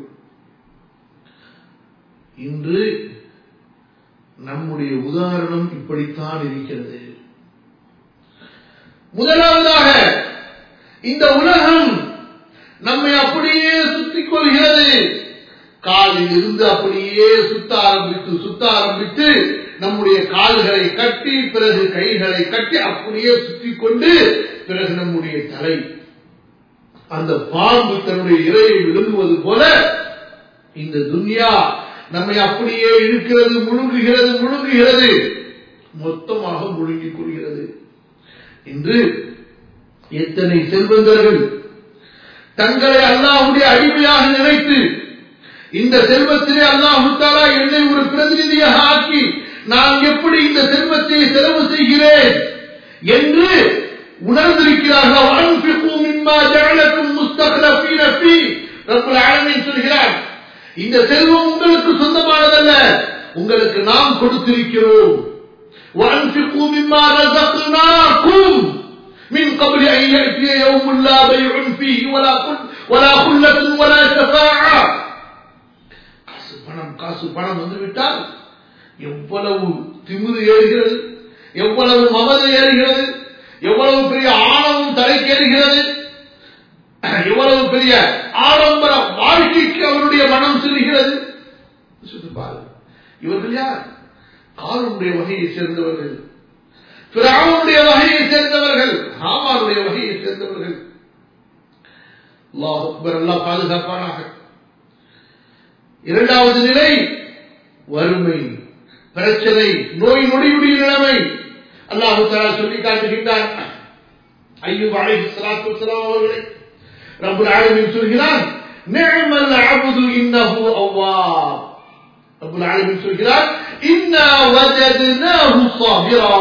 A: இன்று நம்முடைய உதாரணம் இப்படித்தான் இருக்கிறது முதலாவதாக இந்த உலகம் நம்மை அப்படியே சுத்திக் கொள்கிறது காலில் இருந்து அப்படியே சுத்த ஆரம்பித்து சுத்த ஆரம்பித்து நம்முடைய கால்களை கட்டி பிறகு கைகளை கட்டி அப்படியே சுத்தி கொண்டு பிறகு நம்முடைய தலை அந்த பாம்பு தன்னுடைய இறையை விழுங்குவது போல இந்த துன்யா நம்மை அப்படியே இழுக்கிறது முழுங்குகிறது முழுங்குகிறது மொத்தமாக முழுங்கிக் கொள்கிறது இன்று எத்தனை செல்வந்தர்கள் தங்களை அல்லாஹுடைய அடிமையாக நினைத்து இந்த செல்வத்திலே அல்லாஹு தாலா என்னை ஒரு பிரதிநிதியாக ஆக்கி நான் எப்படி இந்த செல்வத்தை செலவு செய்கிறேன் என்று உணர்ந்திருக்கிறார்கள் சொல்கிறார் இந்த செல்வம் உங்களுக்கு சொந்தமானதல்ல உங்களுக்கு நாம் கொடுத்திருக்கிறோம் وأنفقوا مما رزقناكم من قبل أن يأتي يوم لا بيع فيه ولا ولا خلة ولا شفاعة காசு பணம் காசு பணம் வந்துவிட்டால் எவ்வளவு திமிரு ஏறுகிறது எவ்வளவு மமதை ஏறுகிறது எவ்வளவு பெரிய ஆணவம் தலைக்கேறுகிறது எவ்வளவு பெரிய ஆடம்பர வாழ்க்கைக்கு அவருடைய மனம் செல்கிறது பாருங்கள் இவர்கள் யார் காலனுடைய வகையை சேர்ந்தவர்கள் பிராவுடைய வகையை சேர்ந்தவர்கள் ஹாமானுடைய வகையை சேர்ந்தவர்கள் அல்லாஹ் அக்பர் அல்லாஹ் பாதுகாப்பானாக இரண்டாவது நிலை வறுமை பிரச்சனை நோய் நொடியுடைய நிலைமை அல்லாஹு தலா சொல்லி காட்டுகின்றான் ஐயூப் அலைஹி ஸலாத்து வஸலாம் அவர்களை ரப்பல் ஆலமீன் சொல்கிறான் நிஅமல் அப்து இன்னஹு அவ்வாப் ரப்பல் ஆலமீன் சொல்கிறான் இன்னா வஜத்னாஹு சாபிரா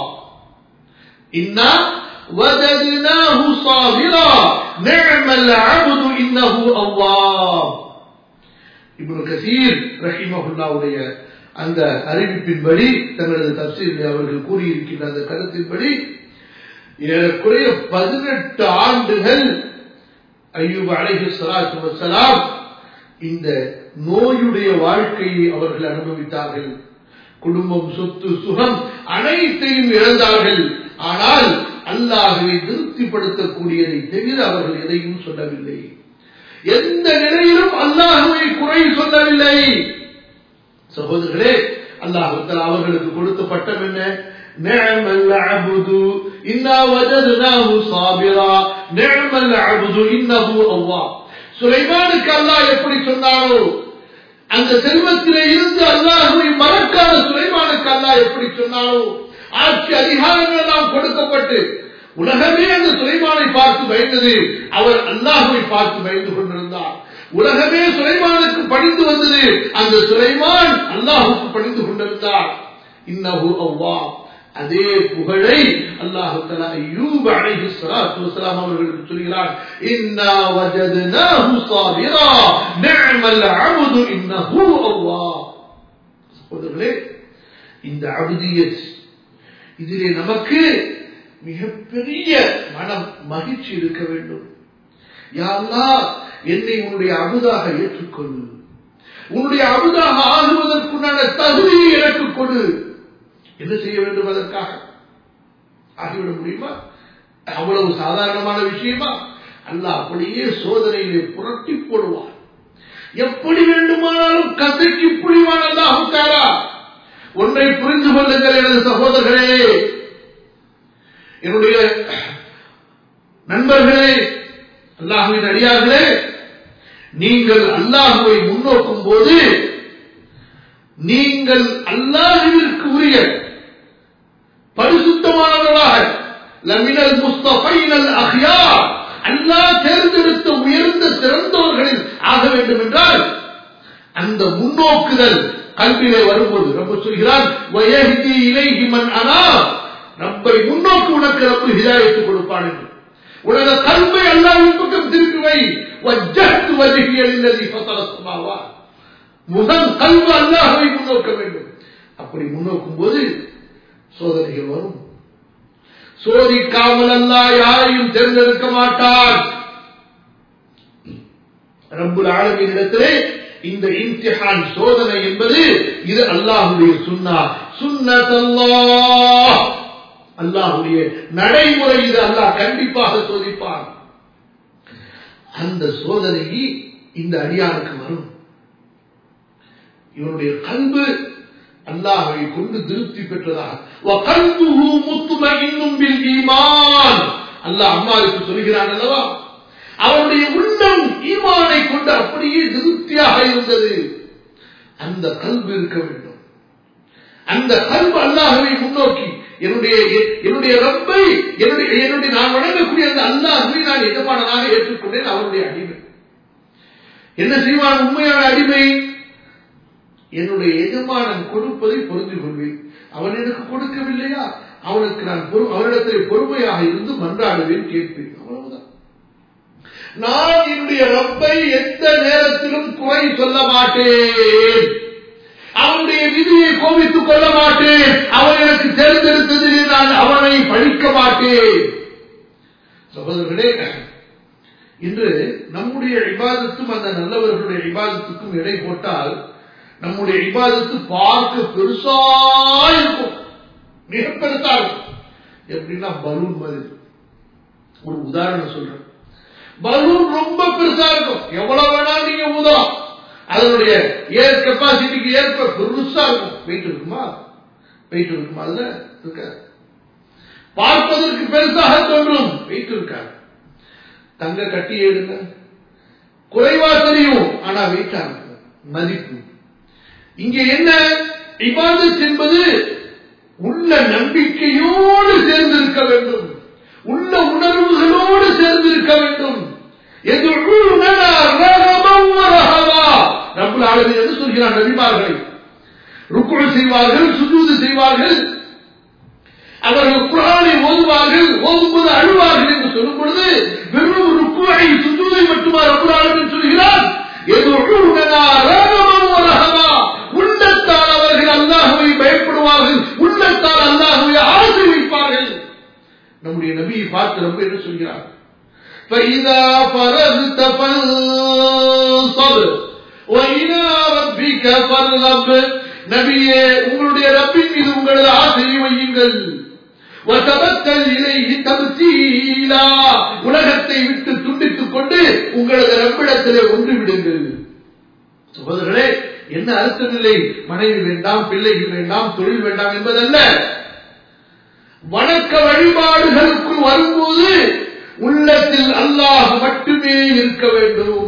A: இன்னா வஜத்னாஹு சாபிரா நிஅமல் அப்து இன்னஹு அவ்வாப் இப்னு கசீர் ரஹிமஹுல்லாவுடைய அந்த அறிவிப்பின்படி தங்களது தப்சீரில் அவர்கள் கூறியிருக்கின்ற அந்த கருத்தின்படி ஏறக்குறைய பதினெட்டு ஆண்டுகள் ஐயூப் அலைஹி ஸலாத்து வஸலாம் இந்த நோயுடைய வாழ்க்கையை அவர்கள் அனுபவித்தார்கள் குடும்பம் சொத்து சுகம் அனைத்தையும் இழந்தார்கள் ஆனால் அல்லாஹுவை திருப்திப்படுத்தக்கூடியதை தவிர அவர்கள் எதையும் சொல்லவில்லை எந்த நிலையிலும் அல்லாஹுவை குறை சொல்லவில்லை சகோதரர்களே அல்லாஹு அவர்களுக்கு கொடுத்த பட்டம் என்ன نعم العبد إنا وجدناه صابرا نعم العبد إنه أواب சுலைமானுக்கு அல்லாஹ் எப்படி சொன்னாரோ அந்த செல்வத்திலே இருந்து அல்லாஹுவை மறக்காத சுலைமானுக்கு அல்லாஹ் எப்படி சொன்னாரோ ஆட்சி அதிகாரங்கள் எல்லாம் கொடுக்கப்பட்டு உலகமே அந்த சுலைமானை பார்த்து பயந்தது அவர் அல்லாஹுவை பார்த்து பயந்து கொண்டிருந்தார் உலகமே சுலைமானுக்கு படித்து வந்தது அந்த சுலைமான் அல்லாஹுக்கு படித்து கொண்டிருந்தார் இன்னஹு அல்லாஹ் அதே புகழை அல்லாஹு தஆலா அய்யூப் அலைஹி ஸலாத்து வஸலாம் அவர்களுக்கு சொல்கிறார் இன்னா வஜத்னாஹு சாபிரா நிஅமல் அப்து இன்னஹு அல்லாஹ் சகோதரர்களே இந்த அபுதியத் இதிலே நமக்கு மிகப்பெரிய மனம் மகிழ்ச்சி இருக்க வேண்டும் யா அல்லாஹ் என்னை உன்னுடைய அபுதாக ஏற்றுக்கொள் உன்னுடைய அபுதாக ஆகுவதற்குண்டான தகுதியை எனக்கு கொடு என்ன செய்ய வேண்டும் அதற்காக ஆகிவிட முடியுமா அவ்வளவு சாதாரணமான விஷயமா அல்லாஹ் அப்படியே சோதனையிலே புரட்டி போடுவான் எப்படி வேண்டுமானாலும் கதைக்கு புரிவான் அல்லாஹு தாரா ஒன்றை புரிந்து கொள்ளுங்கள் எனது சகோதரர்களே என்னுடைய நண்பர்களே அல்லாஹுவின் அடியார்களே நீங்கள் அல்லாஹுவை முன்னோக்கும் போது நீங்கள் அல்லாஹுவிற்கு உரிய பரிசுத்தமானவர்களாக லமினல் முஸ்தபைனல் அஹ்யா அல்லாஹ் தேர்ந்தெடுத்த உயர்ந்த சிறந்தவர்களில் ஆக வேண்டும் என்றால் அந்த முன்னோக்குதல் கல்வியிலே வரும்போது ரொம்ப சொல்கிறான் வயஹிதி இலைஹி மன் அனா ரப்பை முன்னோக்கு உனக்கு ரப்பு ஹிதாயத்து கொடுப்பான் என்று உனது கல்வை அல்லாவின் பக்கம் திருப்பி வை வஜ்ஜத்து வஜ்ஹிய லில்லதி ஃபதர ஸமாவா முதல் கல்வி அல்லாஹ்வை முன்னோக்க வேண்டும் அப்படி முன்னோக்கும் போது சோதனைகள் வரும் சோதிக்காமல் அல்லாஹ் யாரையும் தேர்ந்தெடுக்க மாட்டான் ரப்புல் ஆலமின் இடத்திலே இந்த இம்திஹான் சோதனை என்பது இது அல்லாஹுடைய சுன்னா சுன்னத்தல்லாஹ் அல்லாஹுடைய நடைமுறை இது அல்லாஹ் கண்டிப்பாக சோதிப்பான் அந்த சோதனை இந்த அடியானுக்கு வரும் இவனுடைய கல்பு அல்லாஹை கொண்டு திருப்தி பெற்றதாக கல்புஹு முத்துமஇன்னும் பில் ஈமான் அல்லாஹ் அம்மாவுக்கு சொல்கிறான் அல்லவா அவருடைய உள்ளம் ஈமானை கொண்டு அப்படியே திருப்தியாக இருந்தது அந்த கல்வி இருக்க வேண்டும் அந்த கல்வி அல்லாஹவை முன்னோக்கி என்னுடைய என்னுடைய ரப்பை என்னுடைய என்னுடைய நான் வணங்கக்கூடிய அந்த அல்லாஹவை நான் எஜமானனாக ஏற்றுக்கொண்டேன் அவருடைய அடிமை என்ன செய்வான் உண்மையான அடிமை என்னுடைய எஜமானன் கொடுப்பதை பொருந்திக் கொள்வேன் அவன் எனக்கு கொடுக்கவில்லையா அவனுக்கு நான் அவனிடத்தில் பொறுமையாக இருந்து மன்றாடுவேன் கேட்பேன் அவ்வளவுதான் நான் என்னுடைய ரப்பை எந்த நேரத்திலும் குறை சொல்ல மாட்டேன் அவனுடைய விதியை கோபித்துக் கொள்ள மாட்டேன் அவன் எனக்கு தேர்ந்தெடுத்ததில் நான் அவனை பழிக்க மாட்டேன் சகோதரர்களே இன்று நம்முடைய இபாதத்தும் அந்த நல்லவர்களுடைய இபாதத்துக்கும் இடை போட்டால் நம்முடைய இபாதத்து பார்க்க பெருசா இருக்கும் மிக பெருசா இருக்கும் எப்படின்னா பலூன் மாதிரி ஒரு உதாரணம் சொல்றேன் பலூன் ரொம்ப பெருசா இருக்கும் எவ்வளவு வேணாலும் நீங்க ஊதலாம் அதனுடைய ஏர் கெப்பாசிட்டிக்கு ஏற்ப பெருசா இருக்கும் வெயிட் இருக்குமா வெயிட் இருக்குமா அதுல இருக்க பார்ப்பதற்கு பெருசாக தோன்றும் வெயிட் இருக்காது தங்க கட்டி எடுங்க குறைவா தெரியும் ஆனா வெயிட்டா இருக்கும் மதிப்பு இங்க என்ன இபாதத் என்பது உள்ள நம்பிக்கையோடு சேர்ந்திருக்க வேண்டும் உள்ள உணர்வுகளோடு சேர்ந்திருக்க வேண்டும் ரப்புல் ஆலமீன் என்று சொல்கிறான் நபிமார்களை ருக்குள் செய்வார்கள் சுஜூது செய்வார்கள் அவர்கள் குரானை ஓதுவார்கள் ஓதும்போது அழுவார்கள் என்று சொல்லும் பொழுது வெறும் ருக்குவை சுஜூதை மட்டுமா ரப்புல் ஆலமீன் சொல்கிறான் உள்ளத்தால் அவர்கள் அல்லாஹுவை பயப்படுவார்கள் உள்ளத்தால் அல்லாஹுவை ஆசை வைப்பார்கள் நம்முடைய நபியை பார்த்து ரொம்ப என்ன சொல்கிறார் فإذا فرغت فانصب وإلى ربك فارغب நபியே உங்களுடைய ரப்பின் மீது உங்களது ஆசையை வையுங்கள் உலகத்தை விட்டு துண்டித்துக் கொண்டு உங்களது ரப்பிடத்திலே ஒன்று விடுங்கள் சகோதரர்களே என்ன அர்த்தம் இல்லை மனைவி வேண்டாம் பிள்ளைகள் வேண்டாம் தொழில் வேண்டாம் என்பதல்ல வணக்க வழிபாடுகளுக்குள் வரும்போது உள்ளத்தில் அல்லாஹ் மட்டுமே இருக்க வேண்டும்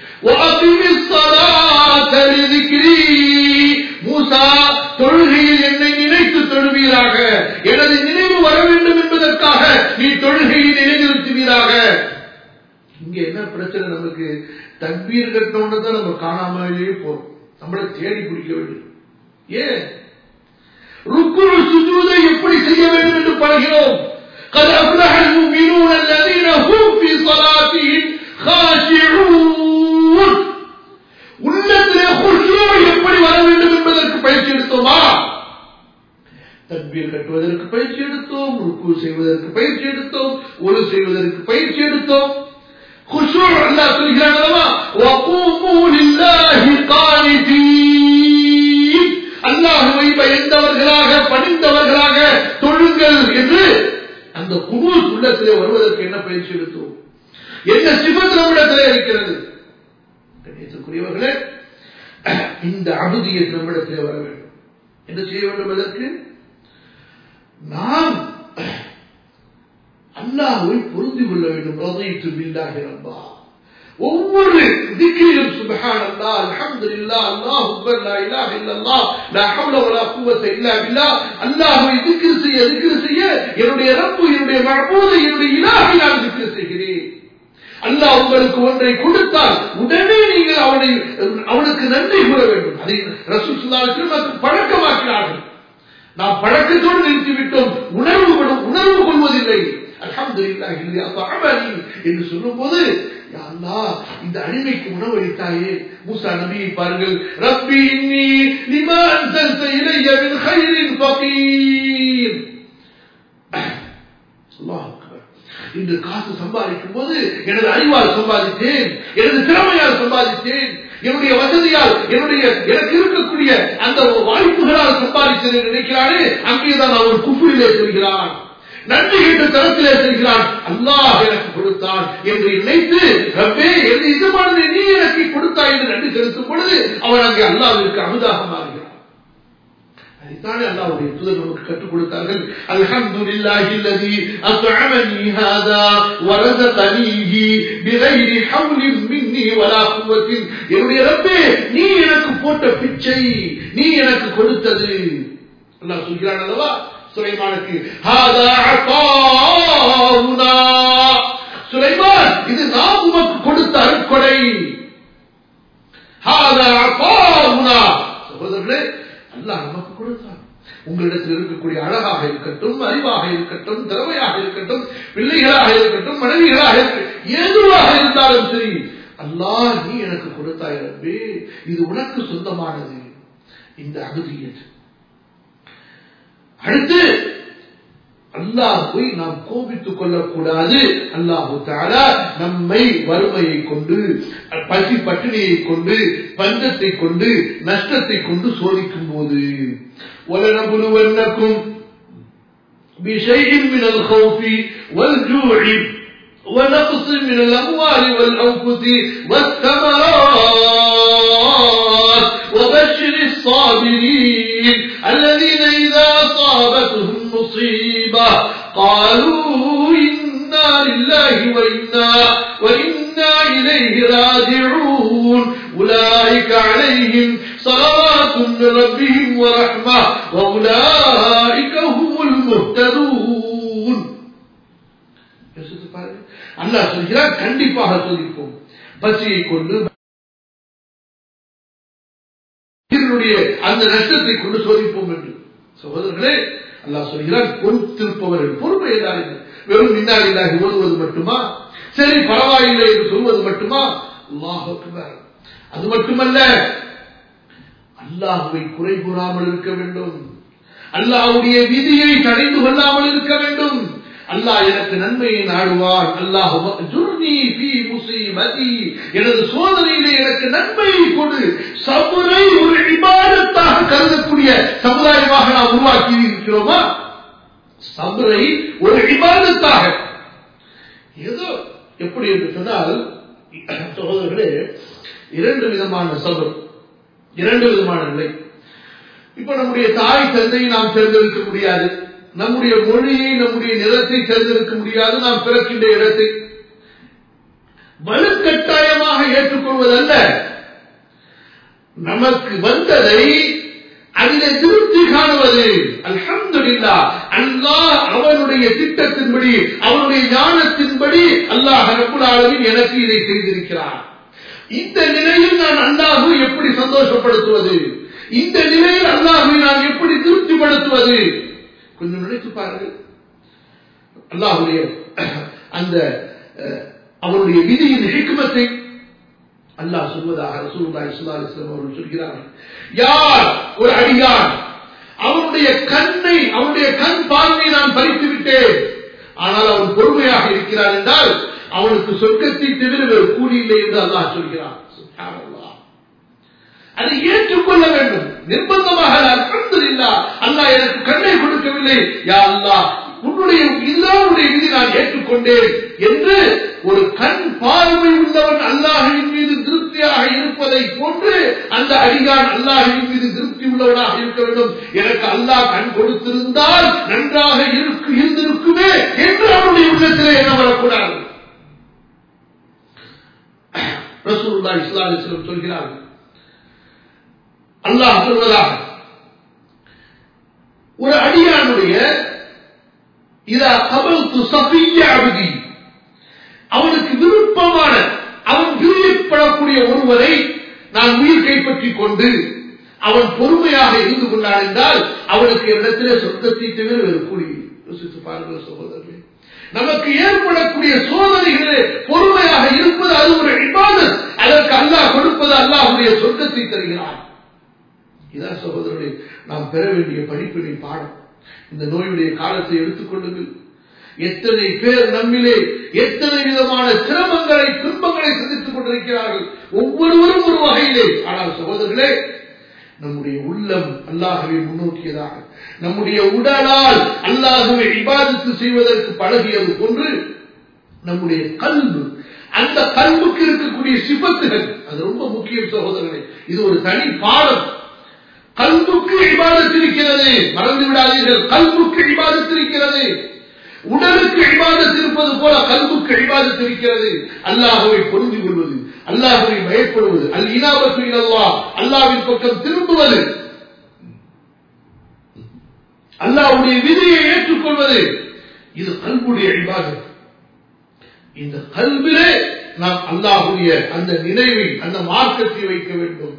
A: மூசா தொழுகையில் என்னை நினைத்து தொழுவீராக எனது நினைவு வர வேண்டும் என்பதற்காக நீ தொழுகையை நிலைநிறுத்துவீராக இங்க என்ன பிரச்சனை நமக்கு தக்பீர் கட்டணும்னு தான் நம்ம காணாமலேயே போறோம் நம்மளை தேடி பிடிக்க வேண்டும் ஏன் ருக்கு சுஜூதை எப்படி செய்ய வேண்டும் என்று பழகிறோம் قد أفلح المؤمنون الذين هم في صلاتهم خاشعون உள்ளத்திலே குஷூ எப்படி வர வேண்டும் என்பதற்கு பயிற்சி எடுத்தோமா தக்பீர் கட்டுவதற்கு பயிற்சி எடுத்தோம் ருக்கு செய்வதற்கு பயிற்சி எடுத்தோம் ஒழு செய்வதற்கு பயிற்சி எடுத்தோம் குஷூ அல்லாஹ் சொல்கிறான் அல்லவா வகூமு லில்லாஹி கானிதீன் அல்லாஹ்வை பயந்தவர்களாக பணிந்தவர்களாக தொழுங்கள் என்று அந்த குபூஸ் உள்ளத்திலே வருவதற்கு என்ன பயிற்சி எடுத்தோம் என்ன சிபத் நம்மிடத்திலே இருக்கிறது கணேசக்குரியவர்களே இந்த அபுதியை நம்மிடத்திலே வர வேண்டும் என்ன செய்ய வேண்டும் அதற்கு நாம் அல்லாஹ்வை புரிந்து கொள்ள வேண்டும் ரதைத்து பில்லாஹி ரப்பா ஒவ்வொரு திக்கிலும் சுபஹான் அல்லா அல்ஹம்துலில்லா அல்லாஹ் அக்பர் லா இலாஹ இல்லல்லாஹ் லா ஹவ்ல வலா குவத்த இல்லா பில்லாஹ் அல்லாஹ்வை திக்ர் செய்ய திக்ர் செய்ய என்னுடைய ரப்பு என்னுடைய மஅபூது என்னுடைய இலாஹை நான் திக்ர் செய்கிறேன் அல்லாஹ் உங்களுக்கு ஒன்றை கொடுத்தால் உடனே நீங்கள் அவனை அவனுக்கு நன்றி கூற வேண்டும் அதை ரசூல் சுல்லாவுக்கு பழக்கமாக்கிறார்கள் நாம் பழக்கத்தோடு நிறுத்திவிட்டோம் உணர்வு உணர்வு கொள்வதில்லை அல்ஹம்துலில்லாஹி இல்லி அத்அமனி என்று சொல்லும்போது யா அல்லாஹ் இந்த அடிமைக்கு உணவளித்தாயே மூசா நபியை பாருங்கள் ரப்பி இன்னி லிமா அன்சல்த இலைய மின் கைரின் ஃபகீர் அல்லாஹ் அக்பர் இன்று காசு சம்பாதிக்கும் போது எனது அறிவால் சம்பாதித்தேன் எனது திறமையால் சம்பாதித்தேன் என்னுடைய வசதியால் என்னுடைய எனக்கு இருக்கக்கூடிய அந்த வாய்ப்புகளால் சம்பாதித்ததை நினைக்கிறானே அங்கேதான் அவன் குஃபுரிலே செல்கிறான் நன்றி கேட்டு தரத்திலே செல்கிறான் அல்லாஹ் எனக்கு கொடுத்தான் என்று நினைத்து ரப்பே என் இதுமானதை நீ எனக்கு கொடுத்தாய் என்று நன்றி செலுத்தும் பொழுது அவன் அங்கே அல்லாவிற்கு அமுதாக மாறுகிறான் அதைத்தானே அல்லாவுடைய தூதர் நமக்கு கற்றுக் கொடுத்தார்கள் அல்ஹம்துலில்லாஹி அல்லதி அத்அமனி ஹாதா வரஸகனிஹி பிகைரி ஹவ்லின் மின்னி வலா குவத்தின் என்னுடைய ரப்பே நீ எனக்கு போட்ட பிச்சை நீ எனக்கு கொடுத்தது அல்லாஹ் சொல்கிறான் அல்லவா சுலைமானுக்கு ஹாதா அத்தாவுனா சுலைமான் இது நாம் உமக்கு கொடுத்த அருட்கொடை ஹாதா அத்தாவுனா சகோதரர்களே அல்லாஹ் நமக்கு கொடுத்தான் உங்களிடத்தில் இருக்கக்கூடிய அழகாக இருக்கட்டும் அறிவாக இருக்கட்டும் திறமையாக இருக்கட்டும் பிள்ளைகளாக இருக்கட்டும் மனைவிகளாக இருக்கட்டும் எதுவாக இருந்தாலும் சரி அல்லாஹ் நீ எனக்கு கொடுத்தாய் ரப்பே இது உனக்கு சொந்தமானது இந்த அகதியது அடுத்து அல்லாஹுவை நாம் கோபித்துக் கொள்ளக்கூடாது அல்லாஹு தாலா நம்மை வறுமையை கொண்டு பசி பட்டினியை கொண்டு பஞ்சத்தை கொண்டு நஷ்டத்தை கொண்டு சோதிக்கும் போது وَلَنَبْلُوَنَّكُمْ بِشَيْءٍ مِنَ الْخَوْفِ وَالْجُوعِ ونقص من الأموال والأنفس والثمرات وبشر الصابرين الذين إذا أصابتهم مصيبة قالوا إنا لله وإنا وإنا إليه راجعون أولئك عليهم صلوات من ربهم ورحمة وأولئك هم المهتدون யோசித்து பாருங்க அல்லாஹ் சொல்கிறார் கண்டிப்பாக சோதிப்போம் பசியை கொண்டு உயிரினுடைய அந்த நஷ்டத்தை கொண்டு சோதிப்போம் என்று சகோதரர்களே அல்லாஹ் சொல்கிறார் பொறுத்திருப்பவர்கள் பொறுமை என்றால் என்ன? வெறும் இன்னால் இல்லாஹி ஓதுவது மட்டுமா சரி பரவாயில்லை என்று சொல்வது மட்டுமா அல்லாஹ் அக்பர் அது மட்டுமல்ல அல்லாஹுவை குறை கூறாமல் இருக்க வேண்டும் அல்லாஹுடைய விதியை தடைந்து கொள்ளாமல் இருக்க வேண்டும் அல்லாஹ் எனக்கு நன்மையை நாடுவான் அல்லாஹ் ஜுர்னி ஃபீ முஸீபதி எனது சோதனையிலே எனக்கு நன்மையை கொடு சபுரை ஒரு இபாதத்தாக கருதக்கூடிய சமுதாயமாக நாம் உருவாக்கி இருக்கிறோமா சபுரை ஒரு இபாதத்தாக ஏதோ எப்படி என்று சொன்னால் சகோதரர்களே இரண்டு விதமான சபர் இரண்டு விதமான நிலை இப்ப நம்முடைய தாய் தந்தையை நாம் தேர்ந்தெடுக்க முடியாது நம்முடைய மொழியை நம்முடைய நிறத்தை தேர்ந்தெடுக்க முடியாது நாம் பிறக்கின்ற இடத்தை வலுக்கட்டாயமாக ஏற்றுக்கொள்வதல்ல நமக்கு வந்ததை அதிலே திருப்தி காணுவது அல்ஹம்துலில்லா அல்லாஹ் அவனுடைய திட்டத்தின்படி அவனுடைய ஞானத்தின்படி அல்லாஹ் ரப்புல் ஆலமீன் எனக்கு இதை செய்திருக்கிறார் இந்த நிலையில் நான் அல்லாஹு எப்படி சந்தோஷப்படுத்துவது இந்த நிலையில் அல்லாஹை நான் எப்படி திருப்திப்படுத்துவது கொஞ்சம் நினைத்து பாருங்கள் அல்லாஹுடைய அந்த அவருடைய விதியின் ஹிக்மத்தை அல்லாஹ் சொல்வதாக ரசூலுல்லாஹி ஸல்லல்லாஹு அலைஹி வஸல்லம் அவர்கள் சொல்கிறார்கள் யார் ஒரு அடியான் அவனுடைய கண்ணை அவனுடைய கண் பார்வையை நான் பறித்து விட்டேன் ஆனால் அவன் பொறுமையாக இருக்கிறான் என்றால் அவனுக்கு சொர்க்கத்தை தவிர வேறு கூலி இல்லை என்று அல்லாஹ் சொல்கிறான் அதை ஏற்றுக்கொள்ள வேண்டும் நிர்பந்தமாக அல்ஹம்துலில்லா அல்லாஹ் எனக்கு கண்ணை கொடுக்கவில்லை யா அல்லாஹ் உன்னுடைய இல்லாவுடைய விதி நான் ஏற்றுக்கொண்டேன் என்று ஒரு கண் பார்வை உள்ளவன் அல்லாஹின் மீது திருப்தியாக இருப்பதை போன்று அந்த அடிகான் அல்லாஹின் மீது திருப்தி உள்ளவனாக இருக்க வேண்டும் எனக்கு அல்லாஹ் கண் கொடுத்திருந்தால் நன்றாக இருக்கு இருந்திருக்குமே என்று அவனுடைய உள்ளத்திலே என்ன வரக்கூடாது ரசூல்லா இஸ்லாமிஸ்லம் சொல்கிறார்கள் அல்லாஹ் சொல்வதாக ஒரு அடியானுடைய இதா கபல் சபிய அபதி அவனுக்கு விருப்பமான அவன் விரும்பப்படக்கூடிய ஒருவரை நான் உயிர் கைப்பற்றிக் கொண்டு அவன் பொறுமையாக இருந்து கொண்டான் என்றால் அவனுக்கு இடத்திலே சொர்க்கத்தை தவிர வேறு கூலி யோசித்து பாருங்கள் சகோதரர்களே நமக்கு ஏற்படக்கூடிய சோதனைகளே பொறுமையாக இருப்பது அது ஒரு இபாதத் அதற்கு அல்லாஹ் கொடுப்பது அல்லாஹுடைய சொர்க்கத்தை தருகிறான் இதான் சகோதரர்களே நாம் பெற வேண்டிய படிப்பினை பாடம் இந்த நோயுடைய காலத்தை எடுத்துக் கொள்ளுங்கள் எத்தனை பேர் நம்மிலே எத்தனை விதமான சிரமங்களை துன்பங்களை சந்தித்துக் கொண்டிருக்கிறார்கள் ஒவ்வொருவரும் ஒரு வகையிலே ஆனால் சகோதரர்களே நம்முடைய உள்ளம் அல்லாகவே முன்னோக்கியதாக நம்முடைய உடலால் அல்லாகவே இபாதத்து செய்வதற்கு பழகியது போன்று நம்முடைய கல்வு அந்த கல்வுக்கு இருக்கக்கூடிய சிபத்துகள் அது ரொம்ப முக்கியம் சகோதரர்களே இது ஒரு தனி பாடம் கல்புக்கு இபாதத்து இருக்கிறது மறந்து விடாதீர்கள் கல்புக்கு இபாதத்து இருக்கிறது உடலுக்கு இபாதத்து இருப்பது போல கல்புக்கு இபாதத்து இருக்கிறது அல்லாஹுவை பொருந்தி கொள்வது அல்லாஹுவை பயப்படுவது அல் இனாபத்து இல்லல்லா அல்லாவின் பக்கம் திரும்புவது அல்லாஹுடைய விதியை ஏற்றுக்கொள்வது இது கல்புடைய இபாதத் இந்த கல்விலே நாம் அல்லாஹுடைய அந்த நினைவை அந்த மார்க்கத்தை வைக்க வேண்டும்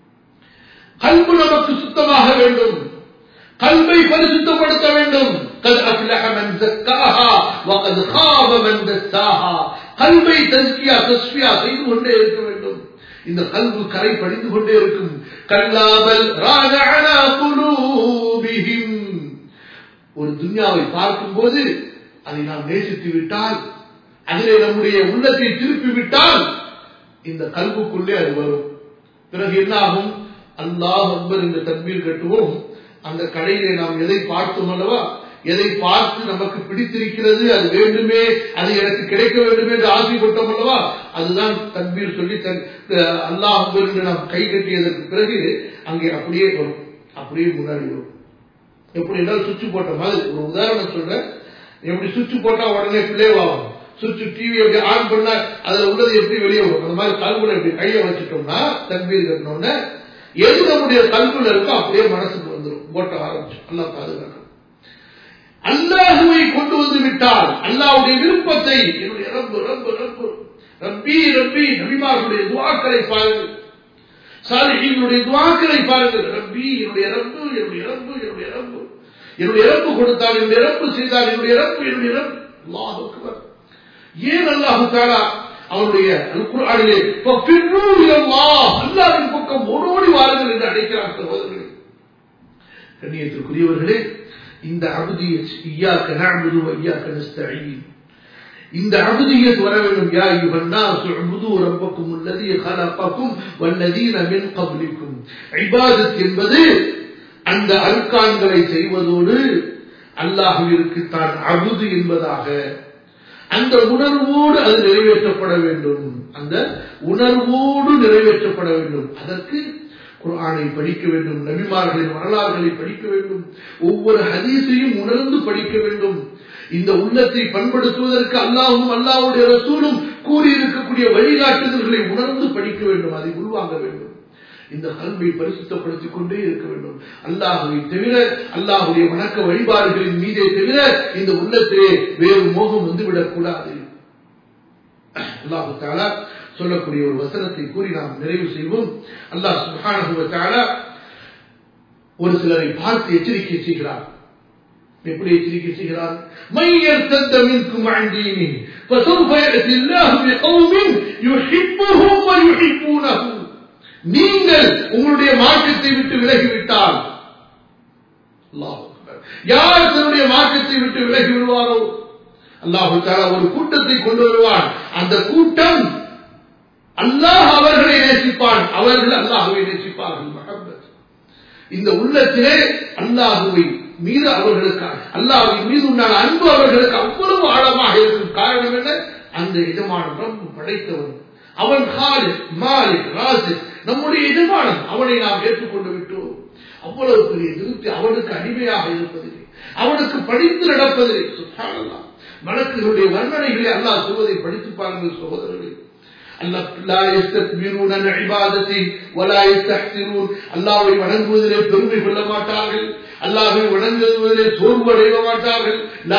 A: கல்பு நமக்கு சுத்தமாக வேண்டும் கல்வை பரிசுத்தப்படுத்த வேண்டும் قد أفلح من زكاها وقد خاب من دساها கல்வை தஸ்கியா தஸ்பியா செய்து கொண்டே இருக்க வேண்டும் இந்த கல்வு கரை படிந்து கொண்டே இருக்கும் கல்லாமல் ராஜஅலா குலூபிஹிம் ஒரு துன்யாவை பார்க்கும்போது அதை நாம் நேசித்து விட்டால் அதிலே நம்முடைய உள்ளத்தை திருப்பி விட்டால் இந்த கல்வுக்குள்ளே அது வரும் பிறகு என்ன ஆகும் அல்லாஹ் அக்பர் இந்த தக்பீர் கட்டுவோம் அந்த கடையிலே நாம் எதை பார்த்தோம் அல்லவா எதை பார்த்து நமக்கு பிடித்திருக்கிறது அது வேண்டுமே அது எனக்கு கிடைக்க வேண்டுமே என்று ஆசைப்பட்டோம் அல்லவா அதுதான் தக்பீர் சொல்லி அல்லாஹ் அக்பர் என்று நாம் கை கட்டியதற்கு பிறகு அங்கே அப்படியே வரும் அப்படியே முன்னாடி வரும் எப்படி என்றால் சுவிட்ச் போட்ட மாதிரி ஒரு உதாரணம் சொல்றேன் எப்படி சுவிட்ச் போட்டா உடனே பிளே ஆகும் சுவிட்ச் டிவி எப்படி ஆன் பண்ணா அதுல உள்ளது எப்படி வெளியே வரும் அந்த மாதிரி கல்குல எப்படி கையை வச்சுட்டோம்னா தக்பீர் கட்டினோம்னா எது நம்முடைய கல்குல இருக்கோ அப்படியே மனசுக்கு வந்துடும் ஓட்ட ஆரம்பிச்சு அல்லா பாதுகாக்கணும் அல்லாஹுவை கொண்டு வந்து விட்டால் அல்லாவுடைய விருப்பத்தை என்னுடைய ரப்பு ரப்பு ரப்பு ரப்பி ரப்பி நபிமார்களுடைய துவாக்களை பாருங்கள் சாலிஹீனுடைய துவாக்களை பாருங்கள் ரப்பி என்னுடைய ரப்பு என்னுடைய ரப்பு என்னுடைய ரப்பு என்னுடைய ரப்பு கொடுத்தால் என்னுடைய ரப்பு செய்தால் என்னுடைய ரப்பு என்னுடைய ரப்பு அல்லாஹ் அக்பர் ஏன் அல்லாஹு தாலா அவனுடைய குரானிலே அல்லாவின் பக்கம் ஓடோடி வாருங்கள் என்று அழைக்கிறார் சகோதரர்களே கண்ணியத்திற்குரியவர்களே இந்த அபுதியத் ஐயாக்க நஅபுது வ ஐயாக்க நஸ்தஈன் இந்த அபுதியத் வர வேண்டும் யா அய்யுஹன் நாஸ் உபுது ரப்பக்கும் அல்லதி خلقكم والذين من قبلكم இபாதத் என்பது அந்த அர்க்கான்களை செய்வதோடு அல்லாஹ்விற்கு தான் அபுது என்பதாக அந்த உணர்வோடு அது நிறைவேற்றப்பட வேண்டும் அந்த உணர்வோடு நிறைவேற்றப்பட வேண்டும் அதற்கு குரானை படிக்க வேண்டும் நபிமார்களின் வரலாறுகளை படிக்க வேண்டும் ஒவ்வொரு ஹதீஸையும் உணர்ந்து படிக்க வேண்டும் இந்த உள்ளத்தை பண்படுத்துவதற்கு அல்லாஹும் அல்லாஹுடைய ரசூலும் கூறியிருக்கக்கூடிய வழிகாட்டுதல்களை உணர்ந்து படிக்க வேண்டும் அதை உள்வாங்க வேண்டும் இந்த கல்வை பரிசுத்தப்படுத்திக் கொண்டே இருக்க வேண்டும் அல்லாஹுவை தவிர அல்லாஹுடைய வணக்க வழிபாடுகளின் மீதே தவிர இந்த உள்ளத்திலே வேறு மோகம் வந்துவிடக் கூடாது அல்லாஹு தாலா சொல்லக்கூடிய ஒரு வசனத்தை கூறி நாம் நிறைவு செய்வோம் அல்லாஹ் சுஹானஹு தாலா ஒரு சிலரை பார்த்து எச்சரிக்கை செய்கிறார் எப்படி எச்சரிக்கை செய்கிறார் மையர் தந்த மின்கும் அண்டீனி فسوف يأتي الله بقوم يحبهم ويحبونه நீங்கள் உங்களுடைய மார்க்கத்தை விட்டு விலகிவிட்டால் யார் தன்னுடைய மார்க்கத்தை விட்டு விலகி விடுவாரோ அல்லாஹு தாலா ஒரு கூட்டத்தை கொண்டு வருவான் அந்த கூட்டம் அல்லாஹ் அவர்களை நேசிப்பான் அவர்கள் அல்லாஹுவை நேசிப்பார்கள் மகப்பத் இந்த உள்ளத்திலே அல்லாஹுவை மீது அவர்களுக்கு அல்லாஹின் மீது உண்டான அன்பு அவர்களுக்கு அவ்வளவு ஆழமாக இருக்கும் காரணம் என்ன அந்த எஜமான ரப்பு படைத்தவன் அவன் ஹாலிக் மாலிக் ராசிக் நம்முடைய எஜமானன் அவனை நாம் ஏற்றுக்கொண்டு விட்டோம் அவ்வளவு பெரிய திருப்தி அவனுக்கு அடிமையாக இருப்பதில்லை அவனுக்கு படித்து நடப்பதில்லை சுத்தானல்லாம் வழக்குகளுடைய வர்ணனைகளை அல்லாஹ் சொல்வதை படித்து பாருங்கள் சகோதரர்களே அல்லாவை வணங்குவதிலே பெருமை கொள்ள மாட்டார்கள் அல்லாஹை வணங்குவதிலே சோர்வு அடைய மாட்டார்கள்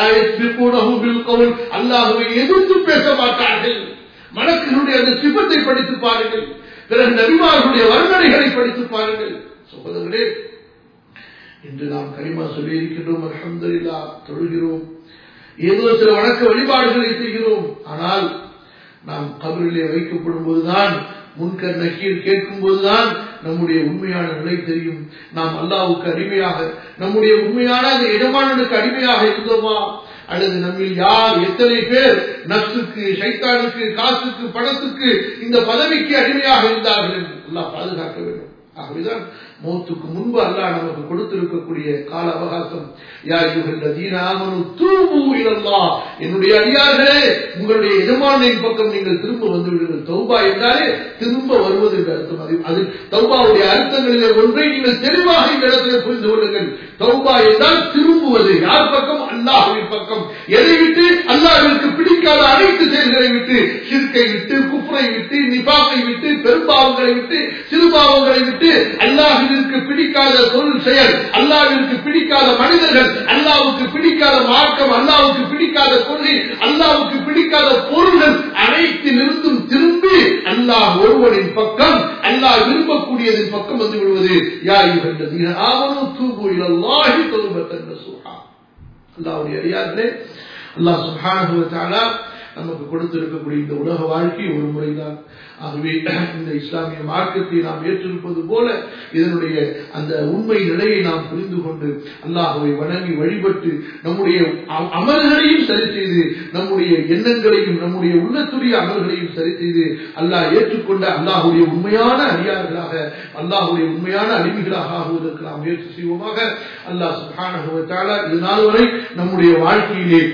A: அல்லாஹுவை எதிர்த்து பேச மாட்டார்கள் மலக்குகளுடைய அந்த சிபத்தை படித்து பாருங்கள் பிறகு நபிமார்களுடைய வர்ணனைகளை படித்து பாருங்கள் சகோதரர்களே இன்று நாம் கரிமா சொல்லி இருக்கின்றோம் அலமதுல்லா தொழுகிறோம் ஏதோ சில வணக்க வழிபாடுகளை செய்கிறோம் ஆனால் நாம் கபரிலே வைக்கப்படும் போதுதான் முன்கர் நக்கீர் கேட்கும் போதுதான் நம்முடைய உண்மையான நிலை தெரியும் நாம் அல்லாவுக்கு அடிமையாக நம்முடைய உண்மையான அந்த இடமானனுக்கு அடிமையாக இருந்தோமா அல்லது நம்மில் யார் எத்தனை பேர் நப்சுக்கு சைத்தானுக்கு காசுக்கு பணத்துக்கு இந்த பதவிக்கு அடிமையாக இருந்தார்கள் எல்லாம் பாதுகாக்க வேண்டும் ஆகவேதான் மௌத்துக்கு முன்பு அல்லாஹ் நமக்கு கொடுத்திருக்கக்கூடிய கால அவகாசம் என்னுடைய அடியார்களே உங்களுடைய எஜமானின் பக்கம் நீங்கள் திரும்ப வந்து விடுங்கள் தௌபா என்றாலே திரும்ப வருவது என்று அர்த்தம் அது அது தௌபாவுடைய அர்த்தங்களிலே ஒன்றை நீங்கள் தெளிவாக இந்த இடத்திலே புரிந்து கொள்ளுங்கள் தௌபா என்றால் திரும்புவது யார் பக்கம் அல்லாஹுவின் பக்கம் எதை விட்டு அல்லாஹிற்கு பிடிக்காத அனைத்து செயல்களை விட்டு சிற்கை விட்டு குஃப்ரை விட்டு நிபாவை விட்டு பெரும்பாவங்களை விட்டு சிறுபாவங்களை விட்டு அல்லாஹிற்கு பிடிக்காத தொழில் செயல் அல்லாவிற்கு பிடிக்காத மனிதர்கள் அல்லாவுக்கு பிடிக்காத மார்க்கம் அல்லாவுக்கு பிடிக்காத கொள்கை அல்லாவுக்கு பிடிக்காத பொருள்கள் அனைத்திலிருந்தும் திரும்பி அல்லாஹ் ஒருவனின் பக்கம் அல்லாஹ் விரும்பக்கூடியதின் பக்கம் வந்து விடுவது யாய் வென்றது ஆவணும் தூபு இல்லாஹி தொழுபத்தன் சுஹா அல்லாவுடைய அடியார்களே அல்லாஹ் சுஹானுவத்தாலா நமக்கு கொடுத்திருக்கக்கூடிய இந்த உலக வாழ்க்கை ஒரு முறைதான் ஆகவே இந்த இஸ்லாமிய மார்க்கத்தை நாம் ஏற்றிருப்பது போல இதனுடைய அந்த உண்மை நிலையை நாம் புரிந்து கொண்டு அல்லாஹுவை வணங்கி வழிபட்டு நம்முடைய அமல்களையும் சரி செய்து நம்முடைய எண்ணங்களையும் நம்முடைய உள்ளத்துடைய அமல்களையும் சரி செய்து அல்லாஹ் ஏற்றுக்கொண்ட அல்லாஹுடைய உண்மையான அடியார்களாக அல்லாஹுடைய உண்மையான அடிமைகளாக ஆகுவதற்கு நாம் முயற்சி செய்வோமாக அல்லாஹ் சுகான இது நாள் வரை நம்முடைய வாழ்க்கையிலே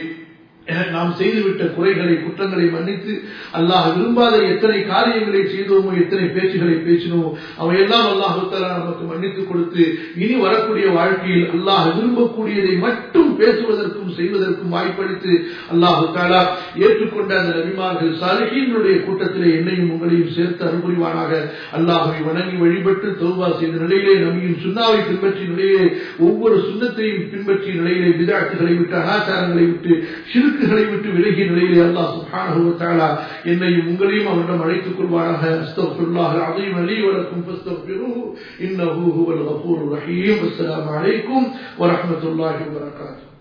A: நாம் செய்துவிட்ட குறைகளை குற்றங்களை மன்னித்து அல்லாஹ் விரும்பாத எத்தனை காரியங்களை செய்தோமோ எத்தனை பேச்சுகளை பேசினோமோ அவையெல்லாம் அல்லாஹு தாலா நமக்கு மன்னித்து கொடுத்து இனி வரக்கூடிய வாழ்க்கையில் அல்லாஹ் விரும்பக்கூடியதை மட்டும் பேசுவதற்கும் செய்வதற்கும் வாய்ப்பளித்து அல்லாஹு தாலா ஏற்றுக்கொண்ட அந்த நபிமார்கள் சாலிஹீனுடைய கூட்டத்திலே என்னையும் உங்களையும் சேர்த்து அனுபவிவானாக அல்லாஹை வணங்கி வழிபட்டு தௌபா செய்த நிலையிலே நபியின் சுண்ணாவை பின்பற்றிய நிலையிலே ஒவ்வொரு சுண்ணத்தையும் பின்பற்றிய நிலையிலே விதாட்டுகளை விட்டு அனாச்சாரங்களை விட்டு சிறுக்கு ஷிர்க்குகளை விட்டு விலகிய நிலையிலே அல்லாஹ் சுப்ஹானஹு வ தஆலா என்னையும் உங்களையும் அவரிடம் அழைத்துக் கொள்வாராக அஸ்தக்ஃபிருல்லாஹ் அலீம் லீ வ லக்கும் ஃபஸ்தக்ஃபிருஹு இன்னஹு ஹுவல் கஃபூருர் ரஹீம் அஸ்ஸலாமு அலைக்கும் வ ரஹ்மத்துல்லாஹி வ பரகாத்துஹு